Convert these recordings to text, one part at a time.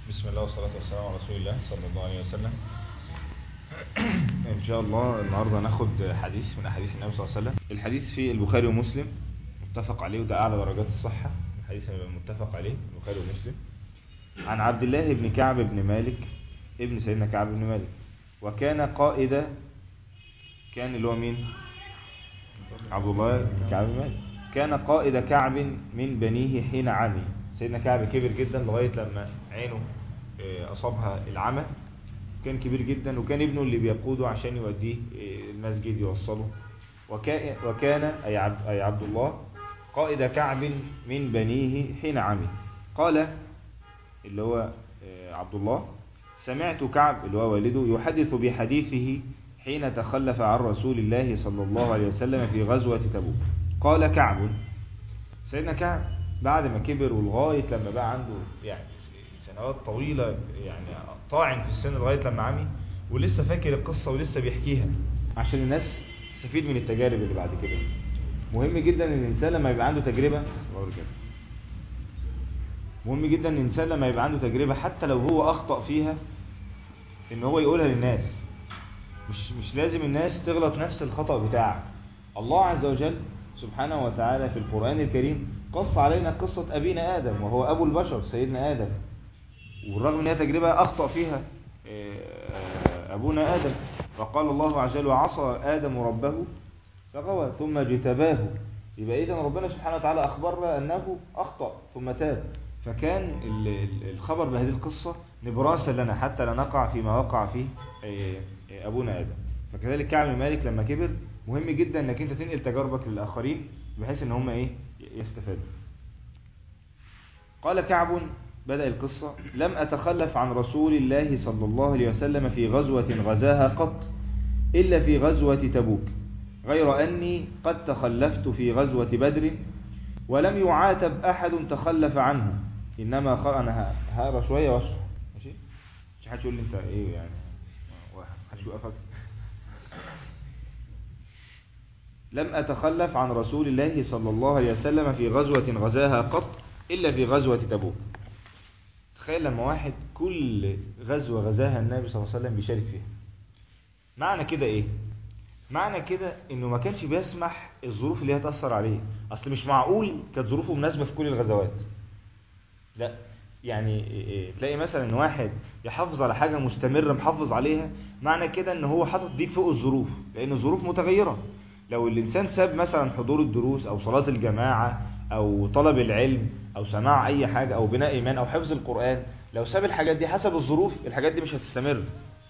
بسم الله والصلاة والسلام على رسول الله صلى الله عليه وسلم إن شاء الله النهاردة ناخد حديث من أحاديث النبي صلى الله عليه وسلم الحديث في البخاري ومسلم متفق عليه وده أعلى درجات الصحة الحديث متفق عليه البخاري ومسلم عن عبد الله بن كعب بن مالك ابن سيدنا كعب بن مالك وكان قائد كان اللي هو مين عبد الله بن كعب بن مالك كان قائد كعب من بنيه حين عمي سيدنا كعب كبر جدا لغاية لما عينه أصابها العمى كان كبير جدا وكان ابنه اللي بيقوده عشان يوديه المسجد يوصله وكان أي عبد, أي عبد الله قائد كعب من بنيه حين عمي قال اللي هو عبد الله سمعت كعب اللي هو والده يحدث بحديثه حين تخلف عن رسول الله صلى الله عليه وسلم في غزوة تبوك قال كعب سيدنا كعب بعد ما كبر ولغاية لما بقى عنده يعني سنوات طويلة يعني طاعن في السن لغاية لما عمي ولسه فاكر القصة ولسه بيحكيها عشان الناس تستفيد من التجارب اللي بعد كده مهم جدا ان الانسان لما يبقى عنده تجربة مهم جدا ان الانسان لما يبقى عنده تجربة حتى لو هو اخطأ فيها ان هو يقولها للناس مش مش لازم الناس تغلط نفس الخطأ بتاعك الله عز وجل سبحانه وتعالى في القرآن الكريم قص علينا قصة أبينا آدم وهو أبو البشر سيدنا آدم والرغم ان هي تجربة أخطأ فيها أبونا آدم فقال الله عز وجل وعصى آدم ربه فغوى ثم اجتباه يبقى إذا ربنا سبحانه وتعالى أخبرنا أنه أخطأ ثم تاب فكان الخبر بهذه القصة نبراسا لنا حتى لا نقع فيما وقع فيه أبونا آدم فكذلك كعب مالك لما كبر مهم جدا انك انت تنقل تجاربك للآخرين بحيث ان هم ايه يستفادوا قال كعب بدأ القصة لم أتخلف عن رسول الله صلى الله عليه وسلم في غزوة غزاها قط إلا في غزوة تبوك غير أني قد تخلفت في غزوة بدر ولم يعاتب أحد تخلف عنه إنما خ... أنا هقرا شوية واشرح ماشي مش حد يقول لي أنت إيه يعني حد يوقفك لم أتخلف عن رسول الله صلى الله عليه وسلم في غزوة غزاها قط إلا في غزوة تبوك تخيل لما واحد كل غزوة غزاها النبي صلى الله عليه وسلم بيشارك فيها معنى كده ايه معنى كده انه ما كانش بيسمح الظروف اللي هي تأثر عليه اصل مش معقول كانت ظروفه مناسبة في كل الغزوات لا يعني إيه تلاقي مثلا ان واحد يحافظ على حاجة مستمرة محافظ عليها معنى كده ان هو حاطط دي فوق الظروف لان الظروف متغيرة لو الانسان ساب مثلا حضور الدروس او صلاة الجماعة او طلب العلم او سماع اي حاجة او بناء ايمان او حفظ القرآن لو ساب الحاجات دي حسب الظروف الحاجات دي مش هتستمر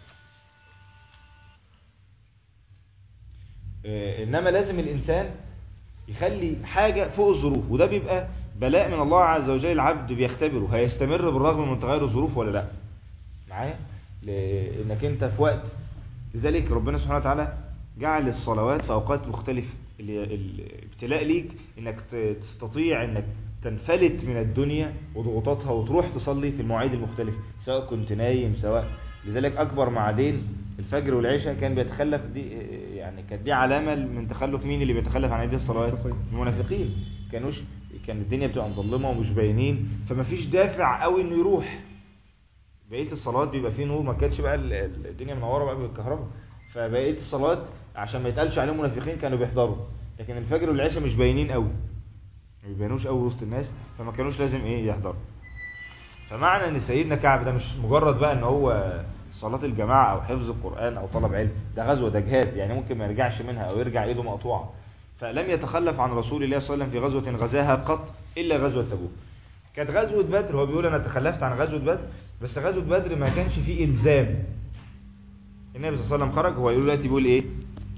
انما لازم الانسان يخلي حاجة فوق الظروف وده بيبقى بلاء من الله عز وجل العبد بيختبره هيستمر بالرغم من تغير الظروف ولا لا معايا لانك انت في وقت لذلك ربنا سبحانه وتعالى جعل الصلوات في اوقات مختلفة الابتلاء ليك انك تستطيع انك تنفلت من الدنيا وضغوطاتها وتروح تصلي في المواعيد المختلفة سواء كنت نايم سواء لذلك اكبر معادين الفجر والعشاء كان بيتخلف دي يعني كانت دي علامة من تخلف مين اللي بيتخلف عن هذه الصلوات المنافقين كانوش كان الدنيا بتبقى مظلمة ومش باينين فما فيش دافع قوي انه يروح بقية الصلوات بيبقى فيه نور ما كانتش بقى الدنيا منورة بقى بالكهرباء فبقية الصلوات عشان ما يتقالش عليهم منافقين كانوا بيحضروا لكن الفجر والعشاء مش باينين قوي ما بيبانوش قوي وسط الناس فما كانوش لازم ايه يحضروا فمعنى ان سيدنا كعب ده مش مجرد بقى ان هو صلاة الجماعة او حفظ القرآن او طلب علم ده غزوة ده جهاد يعني ممكن ما يرجعش منها او يرجع ايده مقطوعة فلم يتخلف عن رسول الله صلى الله عليه وسلم في غزوة غزاها قط الا غزوة تبوك كانت غزوة بدر هو بيقول انا تخلفت عن غزوة بدر بس غزوة بدر ما كانش فيه الزام النبي صلى الله عليه وسلم خرج هو يقول دلوقتي بيقول ايه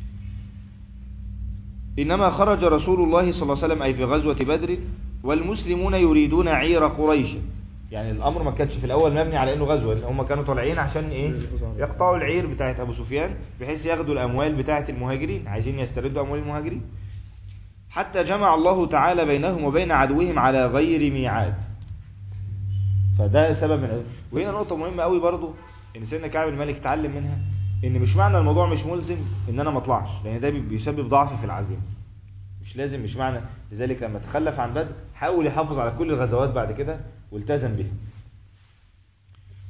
إنما خرج رسول الله صلى الله عليه وسلم أي في غزوة بدر والمسلمون يريدون عير قريش يعني الأمر ما كانش في الأول مبني على أنه غزوة هم كانوا طالعين عشان إيه يقطعوا العير بتاعت أبو سفيان بحيث ياخدوا الأموال بتاعت المهاجرين عايزين يستردوا أموال المهاجرين حتى جمع الله تعالى بينهم وبين عدوهم على غير ميعاد فده سبب من وهنا نقطة مهمة قوي برضو ان سيدنا كعب الملك اتعلم منها ان مش معنى الموضوع مش ملزم ان انا ما اطلعش لان ده بيسبب ضعف في العزيمه مش لازم مش معنى لذلك لما تخلف عن بدر حاول يحافظ على كل الغزوات بعد كده والتزم بها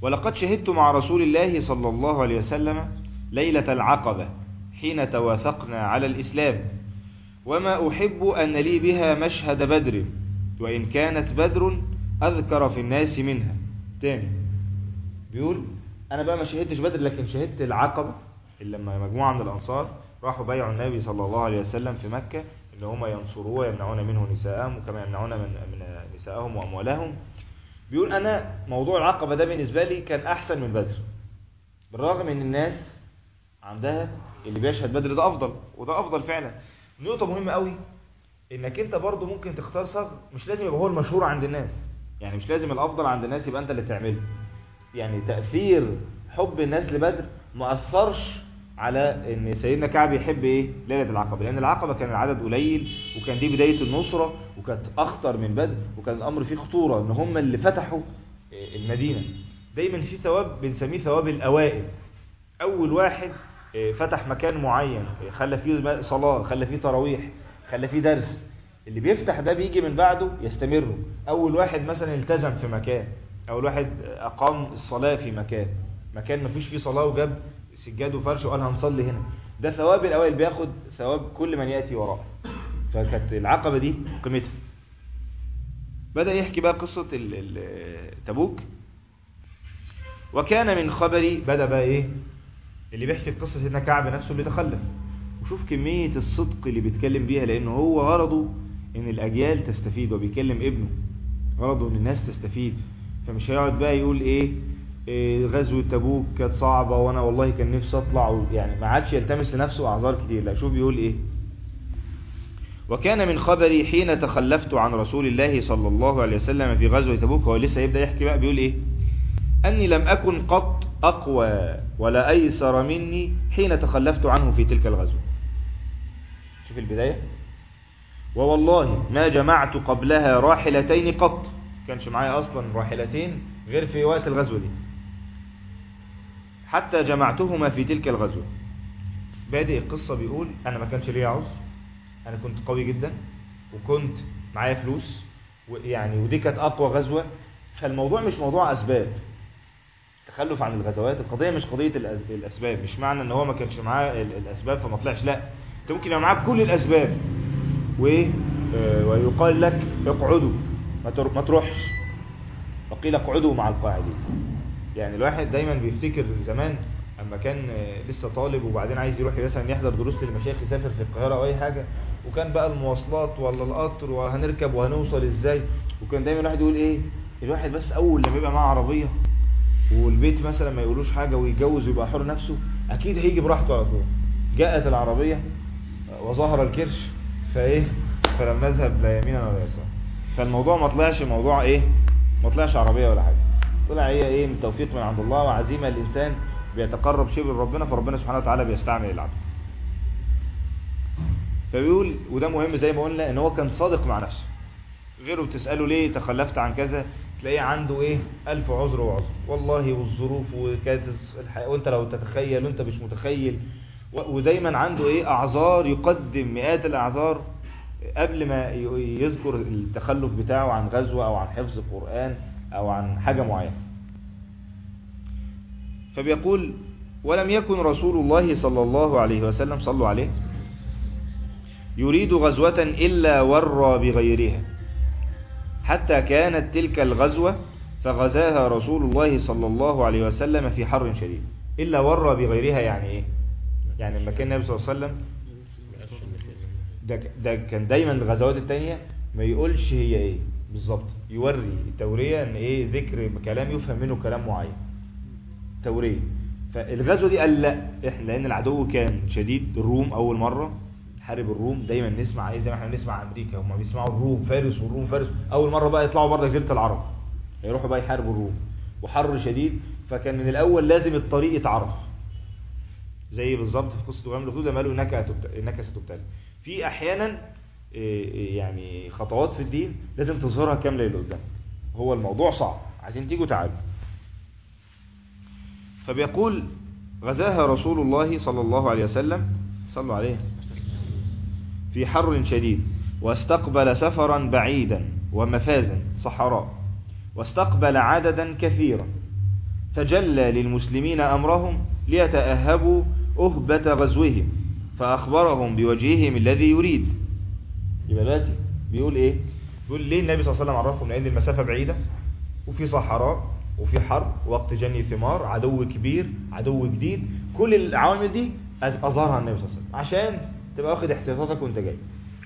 ولقد شهدت مع رسول الله صلى الله عليه وسلم ليلة العقبة حين توافقنا على الإسلام وما أحب أن لي بها مشهد بدر وإن كانت بدر أذكر في الناس منها تاني بيقول أنا بقى ما شهدتش بدر لكن شهدت العقبة اللي لما مجموعة من الأنصار راحوا بايعوا النبي صلى الله عليه وسلم في مكة إن هم ينصروه ويمنعون منه نساءهم وكما يمنعون من, من نساءهم وأموالهم بيقول أنا موضوع العقبة ده بالنسبة لي كان أحسن من بدر بالرغم ان الناس عندها اللي بيشهد بدر ده افضل وده افضل فعلا نقطة مهمة قوي انك انت برضو ممكن تختار صغر مش لازم يبقى هو المشهور عند الناس يعني مش لازم الافضل عند الناس يبقى انت اللي تعمله يعني تأثير حب الناس لبدر ما اثرش على ان سيدنا كعب يحب ايه ليلة العقبة لان العقبة كان العدد قليل وكان دي بداية النصرة وكانت اخطر من بدر وكان الامر فيه خطورة ان هم اللي فتحوا المدينة دايما في ثواب بنسميه ثواب الاوائل اول واحد فتح مكان معين خلى فيه صلاة خلى فيه تراويح خلى فيه درس اللي بيفتح ده بيجي من بعده يستمر اول واحد مثلا التزم في مكان اول واحد اقام الصلاة في مكان مكان ما فيش فيه صلاة وجاب سجاد وفرش وقال هنصلي هنا ده ثواب الاوائل بياخد ثواب كل من يأتي وراءه فكانت العقبة دي قيمتها بدأ يحكي بقى قصة تبوك وكان من خبري بدأ بقى ايه اللي بيحكي قصة سيدنا كعب نفسه اللي تخلف وشوف كمية الصدق اللي بيتكلم بيها لانه هو غرضه ان الاجيال تستفيد وبيكلم ابنه غرضه ان الناس تستفيد فمش هيقعد بقى يقول ايه, إيه غزوة تبوك كانت صعبة وانا والله كان نفسي اطلع يعني ما عادش يلتمس لنفسه اعذار كتير لا شوف بيقول ايه وكان من خبري حين تخلفت عن رسول الله صلى الله عليه وسلم في غزوة تبوك هو لسه يبدأ يحكي بقى بيقول ايه أني لم أكن قط أقوى ولا أيسر مني حين تخلفت عنه في تلك الغزوة شوف البداية ووالله ما جمعت قبلها راحلتين قط كانش معايا أصلا راحلتين غير في وقت الغزوة دي حتى جمعتهما في تلك الغزوة بادئ القصة بيقول أنا ما كانش ليا عذر أنا كنت قوي جدا وكنت معايا فلوس يعني ودي كانت أقوى غزوة فالموضوع مش موضوع أسباب تخلف عن الغزوات القضية مش قضية الأسباب مش معنى ان هو ما كانش معاه الأسباب فما طلعش لا انت ممكن يبقى معاك كل الأسباب وايه ويقال لك اقعدوا ما تروحش وقيل اقعدوا مع القاعدين يعني الواحد دايما بيفتكر زمان اما كان لسه طالب وبعدين عايز يروح مثلا يحضر دروس للمشايخ يسافر في القاهرة او اي حاجة وكان بقى المواصلات ولا القطر وهنركب وهنوصل ازاي وكان دايما الواحد يقول ايه الواحد بس اول لما يبقى معاه عربية والبيت مثلا ما يقولوش حاجة ويتجوز ويبقى حر نفسه اكيد هيجي براحته على طول جاءت العربية وظهر الكرش فايه فلم نذهب لا يمينا ولا يسارا فالموضوع ما طلعش موضوع ايه ما طلعش عربية ولا حاجة طلع هي ايه من توفيق من عند الله وعزيمة الانسان بيتقرب شبه لربنا فربنا سبحانه وتعالى بيستعمل العبد فبيقول وده مهم زي ما قلنا ان هو كان صادق مع نفسه غيره بتسأله ليه تخلفت عن كذا تلاقيه عنده ايه ألف عذر وعذر والله والظروف وكانت الحياة وانت لو تتخيل وانت مش متخيل ودايما عنده ايه اعذار يقدم مئات الاعذار قبل ما يذكر التخلف بتاعه عن غزوة او عن حفظ القرآن او عن حاجة معينة فبيقول ولم يكن رسول الله صلى الله عليه وسلم صلوا عليه يريد غزوة إلا ورى بغيرها حتى كانت تلك الغزوة فغزاها رسول الله صلى الله عليه وسلم في حر شديد إلا ورى بغيرها يعني إيه يعني لما كان النبي صلى الله عليه وسلم ده, ده كان دايما الغزوات التانية ما يقولش هي إيه بالظبط يوري التورية ان ايه ذكر كلام يفهم منه كلام معين تورية فالغزوة دي قال لا احنا لان العدو كان شديد الروم اول مرة حارب الروم دايما نسمع ايه زي ما احنا بنسمع امريكا هم بيسمعوا الروم فارس والروم فارس اول مرة بقى يطلعوا بره جزيرة العرب يروحوا بقى يحاربوا الروم وحر شديد فكان من الاول لازم الطريق يتعرف زي بالظبط في قصة غام الخدود لما قالوا انك انك ستبتلى في احيانا يعني خطوات في الدين لازم تظهرها كاملة للقدام هو الموضوع صعب عايزين تيجوا تعالوا فبيقول غزاها رسول الله صلى الله عليه وسلم صلوا عليه في حر شديد واستقبل سفرا بعيدا ومفازا صحراء واستقبل عددا كثيرا فجلى للمسلمين أمرهم ليتأهبوا أهبة غزوهم فأخبرهم بوجههم الذي يريد يبقى دلوقتي بيقول إيه بيقول ليه النبي صلى الله عليه وسلم عرفهم لأن المسافة بعيدة وفي صحراء وفي حرب وقت جني ثمار عدو كبير عدو جديد كل العوامل دي أظهرها النبي صلى الله عليه وسلم عشان تبقى واخد احتياطاتك وانت جاي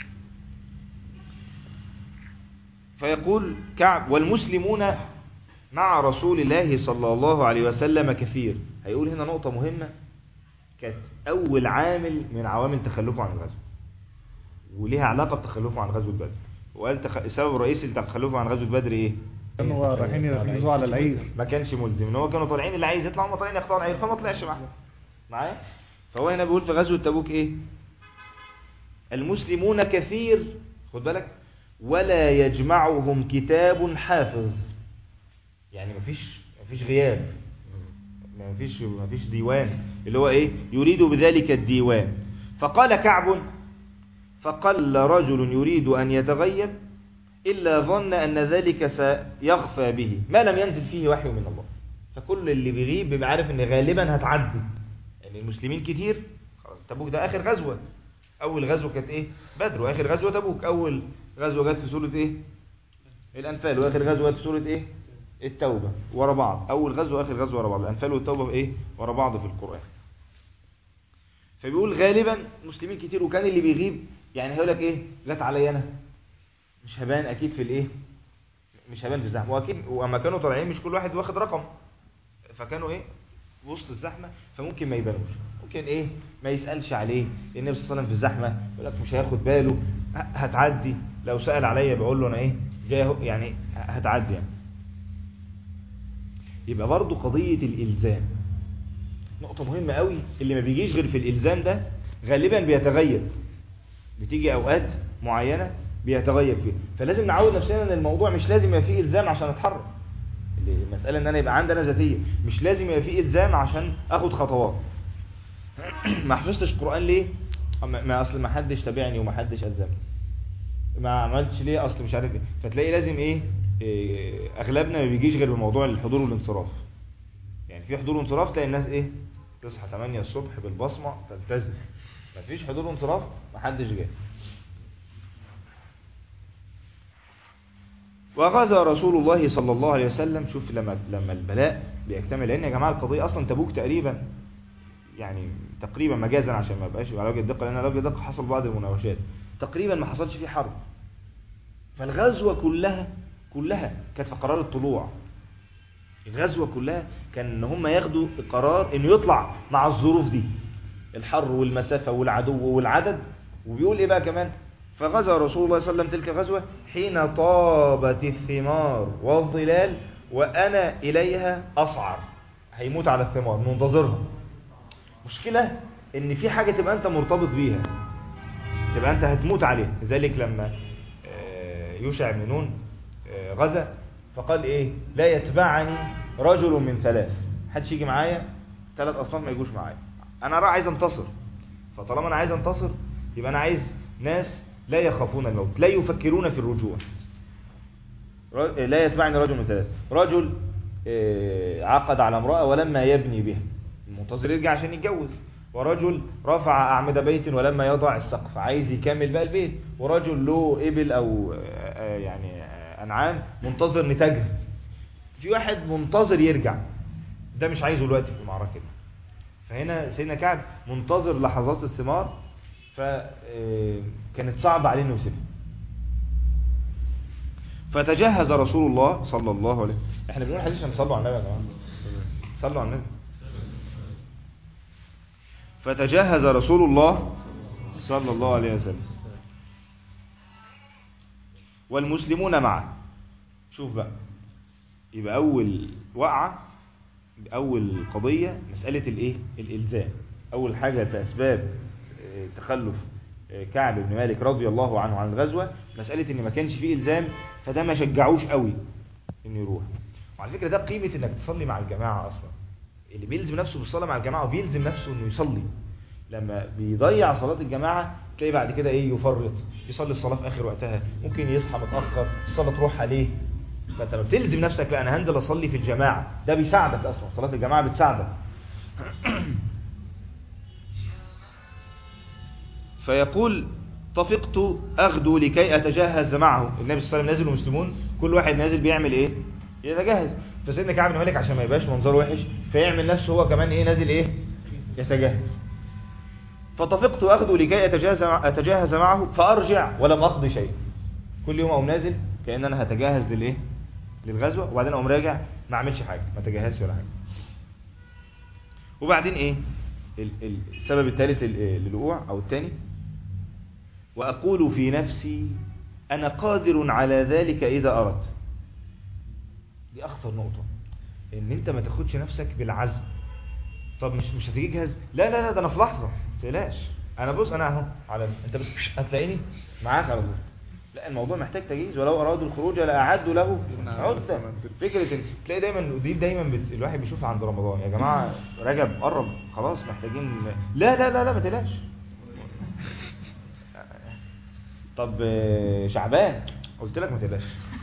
فيقول كعب والمسلمون مع رسول الله صلى الله عليه وسلم كثير هيقول هنا نقطة مهمة كانت أول عامل من عوامل تخلفه عن الغزو وليها علاقة بتخلفه عن غزوة بدر وقال تخ... السبب الرئيسي لتخلفه عن غزوة بدر ايه؟ كانوا رايحين يركزوا على العير ما كانش ملزم ان هو كانوا طالعين اللي عايز يطلع هم طالعين يقطعوا العير فما طلعش معاهم معايا فهو هنا بيقول في غزوة تبوك ايه المسلمون كثير خد بالك ولا يجمعهم كتاب حافظ يعني مفيش مفيش غياب مفيش مفيش ديوان اللي هو ايه يريد بذلك الديوان فقال كعب فقل رجل يريد أن يتغيب إلا ظن أن ذلك سيخفى به ما لم ينزل فيه وحي من الله فكل اللي بيغيب بيبقى عارف ان غالبا هتعدي يعني المسلمين كتير خلاص تبوك ده آخر غزوة أول غزوة كانت إيه بدر وآخر غزوة تبوك أول غزوة جت في سورة إيه الأنفال وآخر غزوة جت في سورة إيه التوبة ورا بعض أول غزوة وآخر غزوة ورا بعض الأنفال والتوبة إيه ورا بعض في القرآن فبيقول غالبا مسلمين كتير وكان اللي بيغيب يعني هيقول لك إيه جت عليا أنا مش هبان أكيد في الإيه مش هبان في الزحمة وأكيد وأما كانوا طالعين مش كل واحد واخد رقم فكانوا إيه وسط الزحمة فممكن ما يبانوش ممكن ايه ما يسألش عليه النبي صلى الله عليه وسلم في الزحمة يقول لك مش هياخد باله هتعدي لو سأل عليا بقول له انا ايه جاي يعني هتعدي يعني يبقى برضو قضية الإلزام نقطة مهمة قوي اللي ما بيجيش غير في الإلزام ده غالبا بيتغير بتيجي أوقات معينة بيتغير فيه فلازم نعود نفسنا ان الموضوع مش لازم يبقى فيه إلزام عشان اتحرك المسألة ان انا يبقى عندي انا ذاتية مش لازم يبقى فيه إلزام عشان اخد خطوات ما حفظتش قرآن ليه ما اصل ما حدش تابعني وما حدش ألزمني ما عملتش ليه اصل مش عارف ايه فتلاقي لازم ايه, إيه اغلبنا ما بيجيش غير بموضوع الحضور والانصراف يعني في حضور وانصراف تلاقي الناس ايه تصحى 8 الصبح بالبصمة تلتزم ما فيش حضور وانصراف ما حدش جاي وغزا رسول الله صلى الله عليه وسلم شوف لما لما البلاء بيكتمل لان يا جماعه القضيه اصلا تبوك تقريبا يعني تقريبا مجازا عشان ما يبقاش على وجه الدقه لان على وجه الدقه حصل بعض المناوشات تقريبا ما حصلش فيه حرب فالغزوه كلها كلها كانت في قرار الطلوع الغزوه كلها كان ان هم ياخدوا قرار انه يطلع مع الظروف دي الحر والمسافه والعدو والعدد وبيقول ايه بقى كمان فغزا رسول الله صلى الله عليه وسلم تلك الغزوة حين طابت الثمار والظلال وأنا إليها أصعر هيموت على الثمار منتظرها مشكلة ان في حاجة تبقى انت مرتبط بيها تبقى انت هتموت عليها لذلك لما يوشع بن نون غزا فقال ايه لا يتبعني رجل من ثلاث حدش يجي معايا ثلاث اصناف ما يجوش معايا انا راح عايز انتصر فطالما انا عايز انتصر يبقى انا عايز ناس لا يخافون الموت لا يفكرون في الرجوع لا يتبعني رجل من ثلاث رجل عقد على امرأة ولما يبني بها المنتظر يرجع عشان يتجوز ورجل رفع أعمدة بيت ولما يضع السقف عايز يكمل بقى البيت ورجل له إبل أو يعني أنعام منتظر نتاجها في واحد منتظر يرجع ده مش عايزه الوقت في المعركة دي فهنا سيدنا كعب منتظر لحظات الثمار فكانت صعبة عليه انه يسيبها فتجهز رسول الله صلى الله عليه وسلم احنا بنقول حديث عشان صلوا على النبي يا جماعه صلوا على النبي فتجهز رسول الله صلى الله عليه وسلم والمسلمون معه شوف بقى يبقى اول وقعه اول قضيه مساله الايه الالزام اول حاجه في اسباب تخلف كعب بن مالك رضي الله عنه عن الغزوة مسألة ان ما كانش فيه الزام فده ما شجعوش قوي انه يروح وعلى فكرة ده قيمة انك تصلي مع الجماعة اصلا اللي بيلزم نفسه بالصلاة مع الجماعة وبيلزم نفسه انه يصلي لما بيضيع صلاة الجماعة تلاقي بعد كده ايه يفرط يصلي الصلاة في اخر وقتها ممكن يصحى متأخر الصلاة تروح عليه فانت لما بتلزم نفسك لا انا هنزل اصلي في الجماعه ده بيساعدك اصلا صلاه الجماعه بتساعدك فيقول طفقت اغدو لكي اتجهز معه النبي صلى الله عليه وسلم نازل ومسلمون كل واحد نازل بيعمل ايه يتجهز فسيدنا كعب بن مالك عشان ما يبقاش منظره وحش فيعمل نفسه هو كمان ايه نازل ايه يتجهز فطفقت اغدو لكي اتجهز اتجهز معه فارجع ولم اقضي شيء كل يوم اقوم نازل كان انا هتجهز للايه للغزوه وبعدين اقوم راجع ما اعملش حاجه ما اتجهزش ولا حاجه وبعدين ايه ال- ال- السبب الثالث ال- للوقوع او الثاني واقول في نفسي انا قادر على ذلك اذا اردت دي اخطر نقطه ان انت ما تاخدش نفسك بالعزم طب مش مش هتجهز لا لا لا ده انا في لحظه ما تقلقش انا بص انا اهو على انت بس هتلاقيني معاك على طول لا الموضوع محتاج تجهيز ولو ارادوا الخروج لاعدوا له عده فكره إن تلاقي دايما دي دايما بت... الواحد بيشوفها عند رمضان يا جماعه رجب قرب خلاص محتاجين لا لا لا لا ما تقلقش طب آه، شعبان قلت لك ما تقلقش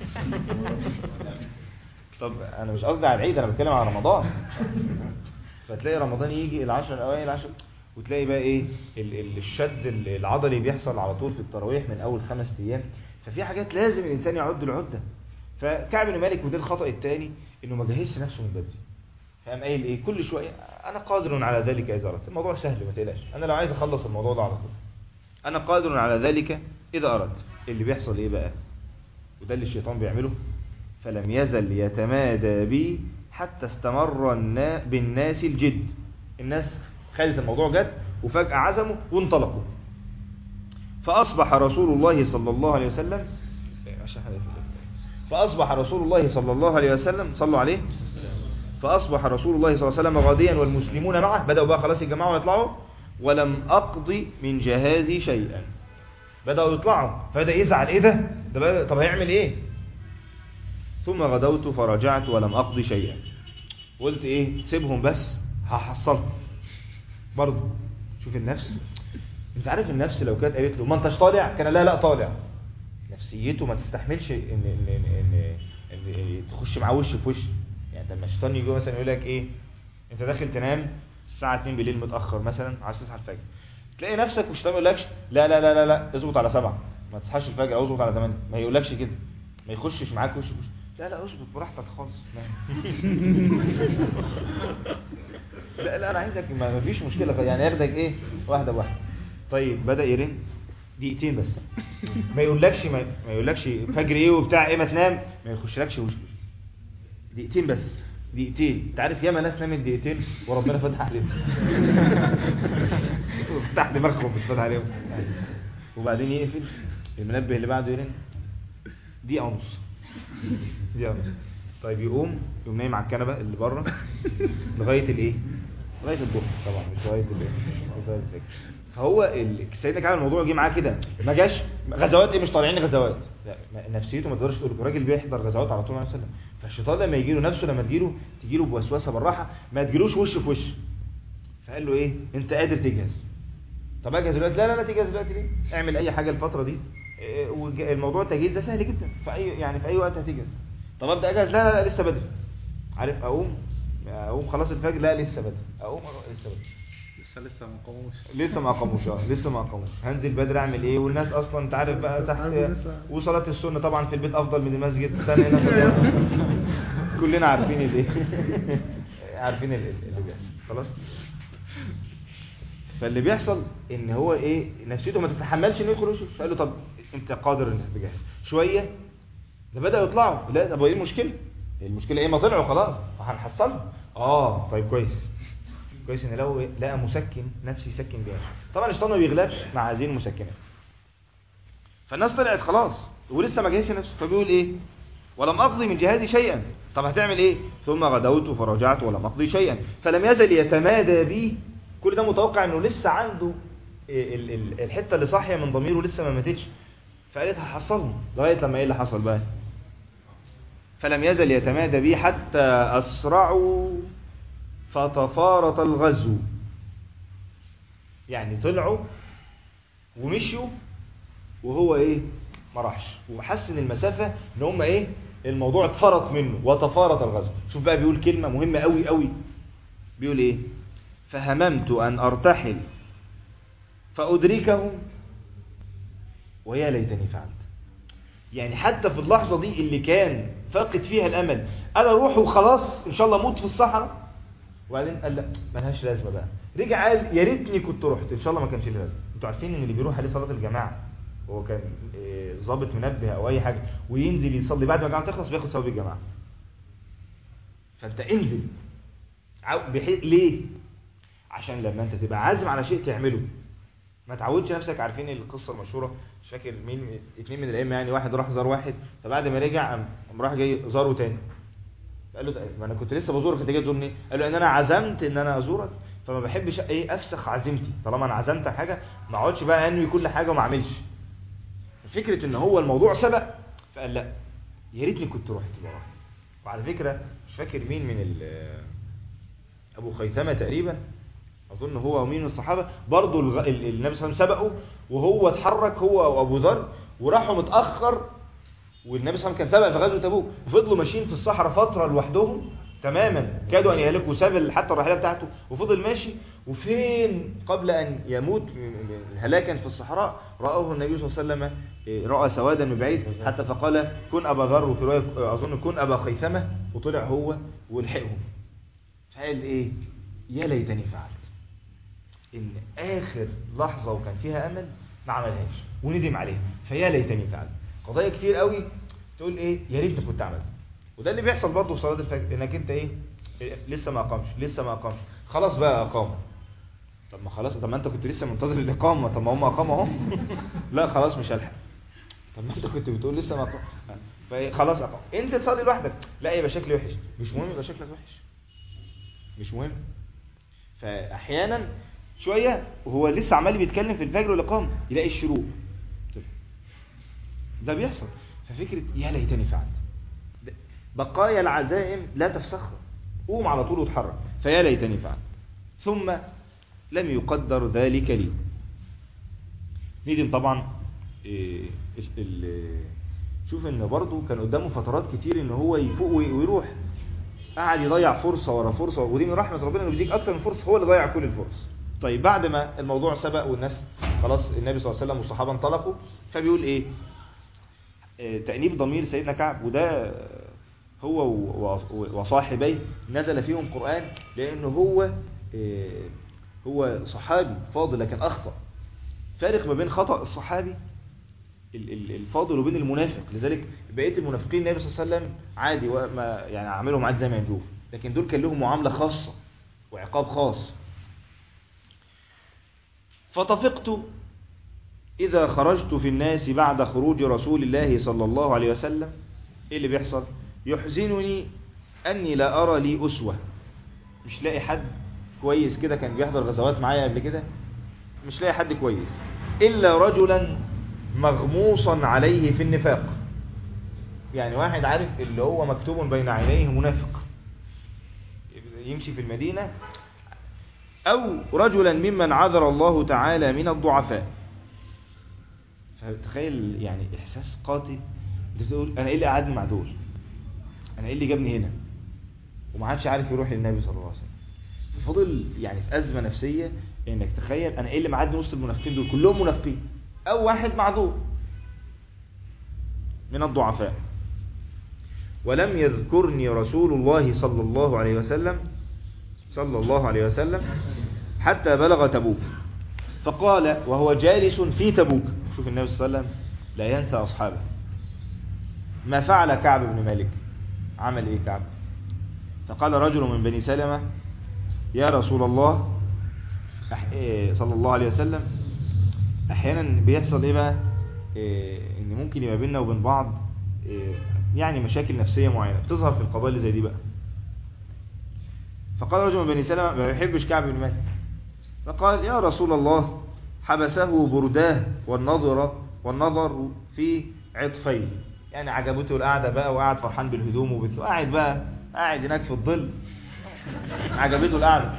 طب انا مش قصدي على العيد انا بتكلم على رمضان فتلاقي رمضان يجي العشر الاوائل العشر وتلاقي بقى ايه ال- ال- الشد ال- العضلي بيحصل على طول في التراويح من اول خمس ايام ففي حاجات لازم الانسان يعد العده فكعب بن مالك وده الخطا الثاني انه ما جهزش نفسه من بدري فقام قايل ايه كل شويه انا قادر على ذلك اذا اردت الموضوع سهل ما تقلقش انا لو عايز اخلص الموضوع ده على طول انا قادر على ذلك اذا اردت اللي بيحصل ايه بقى وده اللي الشيطان بيعمله فلم يزل يتمادى بي حتى استمر النا- بالناس الجد الناس خدت الموضوع جد وفجأة عزموا وانطلقوا فأصبح رسول الله صلى الله عليه وسلم فأصبح رسول الله صلى الله عليه وسلم صلوا عليه فأصبح رسول الله صلى الله عليه وسلم غاديا والمسلمون معه بدأوا بقى خلاص يجمعوا ويطلعوا ولم أقضي من جهازي شيئا بدأوا يطلعوا فبدأ يزعل ايه ده ده بقى طب هيعمل ايه ثم غدوت فرجعت ولم أقضي شيئا قلت ايه سيبهم بس هحصلهم برضه شوف النفس انت عارف النفس لو كانت قالت له ما انتش طالع كان لا لا طالع نفسيته ما تستحملش ان ان ان, إن, إن تخش معاه وش في وش يعني لما الشيطان يجي مثلا يقول لك ايه انت داخل تنام الساعه 2 بالليل متاخر مثلا عايز تصحى الفجر تلاقي نفسك والشيطان يقول لكش لا لا لا لا لا اظبط على 7 ما تصحاش الفجر او اظبط على 8 ما يقولكش كده ما يخشش معاك وش في وش لا لا اظبط براحتك خالص لا لا انا عايزك ما ما فيش مشكله يعني ياخدك ايه واحده بواحده طيب بدا يرن دقيقتين بس ما يقولكش ما, ما يقولكش فجر ايه وبتاع ايه ما تنام ما يخشلكش وش دقيقتين بس دقيقتين انت عارف ياما ناس نامت دقيقتين وربنا فتح عليهم فتح دماغهم مش فتح عليهم وبعدين يقفل المنبه اللي بعده يرن دقيقه ونص دقيقه ونص طيب يقوم يقوم نايم على الكنبه اللي بره لغايه الايه لغايه الظهر طبعا مش لغايه الايه مش لغايه الفجر فهو ال- سيدنا كعب الموضوع جه معاه كده ما جاش غزوات ايه مش طالعين غزوات لا ما- نفسيته ما تقدرش تقول الراجل بيحضر غزوات على طول عليه وسلم فالشيطان لما يجي له نفسه لما تجيله تجيله بوسوسه بالراحه ما تجيلوش وش في وش فقال له ايه انت قادر تجهز طب اجهز دلوقتي لا لا لا تجهز دلوقتي ليه اعمل اي حاجه الفتره دي إيه، والج- الموضوع التجهيز ده سهل جدا في اي يعني في اي وقت هتجهز طب ابدا اجهز لا لا, لا لسه بدري عارف اقوم اقوم خلاص الفجر لا لسه بدري اقوم أقوم- لسه بدري لسه لسه ما قاموش لسه ما قاموش اه لسه ما قاموش هنزل بدري اعمل ايه والناس اصلا انت عارف بقى تحت عارف لسه. وصلاه السنه طبعا في البيت افضل من المسجد استنى هنا كلنا عارفين الايه عارفين ال- ال- اللي بيحصل خلاص فاللي بيحصل ان هو ايه نفسيته ما تتحملش انه يدخل وشه فقال له طب انت قادر انك تجهز شويه ده بدأوا يطلعوا لا طب ايه المشكله المشكله ايه ما طلعوا خلاص هنحصلهم اه طيب كويس كويس ان لو لقى مسكن نفسي يسكن بيها طبعا الشيطان ما بيغلبش مع هذه المسكنات فالناس طلعت خلاص ولسه ما جهزش نفسه فبيقول ايه ولم اقضي من جهازي شيئا طب هتعمل ايه ثم غدوت فرجعت ولم اقضي شيئا فلم يزل يتمادى بي كل ده متوقع انه لسه عنده ال- ال- الحته اللي صاحيه من ضميره لسه ما ماتتش فقالت هحصلهم لغايه لما ايه اللي حصل بقى فلم يزل يتمادى بي حتى اسرعوا فتفارط الغزو يعني طلعوا ومشوا وهو ايه ما راحش وحس ان المسافه ان هم ايه الموضوع اتفرط منه وتفارط الغزو شوف بقى بيقول كلمة مهمة قوي قوي بيقول ايه فهممت ان ارتحل فادركه ويا ليتني فعلت يعني حتى في اللحظة دي اللي كان فاقد فيها الامل انا اروح وخلاص ان شاء الله اموت في الصحراء وبعدين قال لا ملهاش لازمه بقى رجع قال يا ريتني كنت رحت ان شاء الله ما كانش لي لازمه انتوا عارفين ان اللي بيروح عليه صلاه الجماعه هو كان إيه، ظابط منبه او اي حاجه وينزل يصلي بعد ما الجماعه تخلص بياخد ثواب الجماعه فانت انزل عاو- بحيث ليه عشان لما انت تبقى عازم على شيء تعمله ما تعودش نفسك عارفين القصه المشهوره مش فاكر مين اتنين من الائمه يعني واحد راح زار واحد فبعد ما رجع قام قام راح جاي زاره تاني قال له ده- ما انا كنت لسه بزورك انت جاي تزورني قال له ان انا عزمت ان انا ازورك فما بحبش ايه افسخ عزيمتي طالما انا عزمت على حاجه ما اقعدش بقى انوي كل حاجه وما اعملش فكره ان هو الموضوع سبق فقال لا يا ريتني كنت رحت وراه وعلى فكره مش فاكر مين من ال- ابو خيثمه تقريبا اظن هو ومين من الصحابه برضه الغ... ال- النبي صلى الله عليه وسلم سبقه وهو اتحرك هو وابو ذر وراحوا متاخر والنبي صلى الله عليه وسلم كان سبق في غزوه تبوك وفضلوا ماشيين في الصحراء فتره لوحدهم تماما كادوا ان يهلكوا ساب حتى الراحله بتاعته وفضل ماشي وفين قبل ان يموت م- م- هلاكا في الصحراء راه النبي صلى الله عليه وسلم إيه، راى سوادا من بعيد حتى فقال كن ابا ذر وفي روايه اظن كن ابا خيثمه وطلع هو ولحقهم فقال ايه يا ليتني فعلت ان اخر لحظه وكان فيها امل ما عملهاش وندم عليها فيا ليتني فعلت قضايا كتير قوي تقول ايه يا ريتني كنت عملت وده اللي بيحصل برضه في صلاه الفجر انك انت ايه إيه، لسه ما اقامش لسه ما اقامش خلاص بقى اقام طب ما خلاص طب ما انت كنت لسه منتظر الاقامه طب ما هم اقاموا اهو لا خلاص مش هلحق طب ما انت كنت بتقول لسه ما اقام فايه خلاص اقام انت تصلي لوحدك لا يبقى شكلي وحش مش مهم يبقى شكلك وحش مش مهم فاحيانا شويه وهو لسه عمال بيتكلم في الفجر والاقامه يلاقي الشروق طب ده بيحصل ففكره يا ليتني فعلت ده- بقايا العزائم لا تفسخها قوم على طول واتحرك فيا ليتني فعلت ثم لم يقدر ذلك لي ندم طبعا إيه، ال- ال- شوف ان برضه كان قدامه فترات كتير ان هو يفوق وي- ويروح قعد يضيع فرصة ورا فرصة ودي من رحمة ربنا انه بيديك اكتر من فرصة هو اللي ضيع كل الفرص طيب بعد ما الموضوع سبق والناس خلاص النبي صلى الله عليه وسلم والصحابة انطلقوا فبيقول ايه آه، تأنيب ضمير سيدنا كعب وده هو و- و- وصاحبيه نزل فيهم قرآن لأنه هو آه، هو صحابي فاضل لكن أخطأ فارق ما بين خطأ الصحابي ال- ال- الفاضل وبين المنافق لذلك بقيه المنافقين النبي صلى الله عليه وسلم عادي وما يعني عاملهم عادي زي ما ينجوف لكن دول كان لهم معامله خاصه وعقاب خاص فطفقت اذا خرجت في الناس بعد خروج رسول الله صلى الله عليه وسلم ايه اللي بيحصل يحزنني اني لا ارى لي اسوه مش لاقي حد كويس كده كان بيحضر غزوات معايا قبل كده مش لاقي حد كويس إلا رجلا مغموصا عليه في النفاق يعني واحد عارف اللي هو مكتوب بين عينيه منافق يمشي في المدينة أو رجلا ممن عذر الله تعالى من الضعفاء فتخيل يعني إحساس قاتل انت بتقول أنا إيه اللي قعدني مع دول أنا إيه اللي جابني هنا وما عادش عارف يروح للنبي صلى الله عليه وسلم فضل يعني في أزمة نفسية انك تخيل انا ايه اللي معدي وسط المنافقين دول كلهم منافقين او واحد معذور من الضعفاء ولم يذكرني رسول الله صلى الله عليه وسلم صلى الله عليه وسلم حتى بلغ تبوك فقال وهو جالس في تبوك شوف النبي صلى الله عليه وسلم لا ينسى أصحابه ما فعل كعب بن مالك عمل ايه كعب فقال رجل من بني سلمة يا رسول الله أح- إيه صلى الله عليه وسلم احيانا بيحصل ايه بقى إيه ان ممكن يبقى بيننا وبين بعض إيه يعني مشاكل نفسية معينة بتظهر في القبائل اللي زي دي بقى فقال رجل من بني سلمة ما بيحبش كعب بن مالك فقال يا رسول الله حبسه برداه والنظر والنظر في عطفين يعني عجبته القعدة بقى وقعد فرحان بالهدوم وبت... قاعد بقى قاعد هناك في الظل عجبته القعدة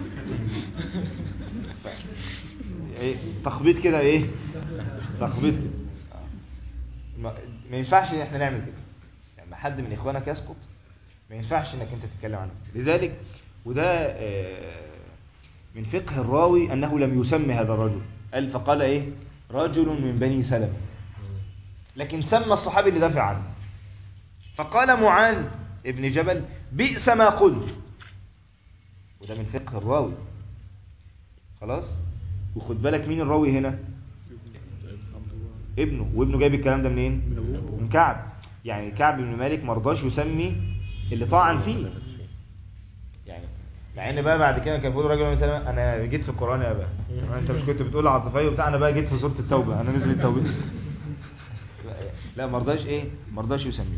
ايه تخبيط كده ايه تخبيط كده ما, ما ينفعش ان احنا نعمل كده لما حد من إخوانك يسقط ما ينفعش انك انت تتكلم عنه لذلك وده آه، من فقه الراوي أنه لم يسمي هذا الرجل قال فقال إيه رجل من بني سلم لكن سمى الصحابي اللي دافع عنه فقال معاذ ابن جبل بئس ما قلت وده من فقه الراوي خلاص وخد بالك مين الراوي هنا ابنه وابنه جايب الكلام ده منين من كعب يعني كعب بن مالك مرضاش يسمي اللي طعن فيه يعني مع ان بقى بعد كده كان بيقول راجل من سلمة انا جيت في القران يا بقى انت مش كنت بتقول عاطفيه وبتاع انا بقى جيت في سوره التوبه انا نزل التوبه لا مرضاش ايه مرضاش يسميه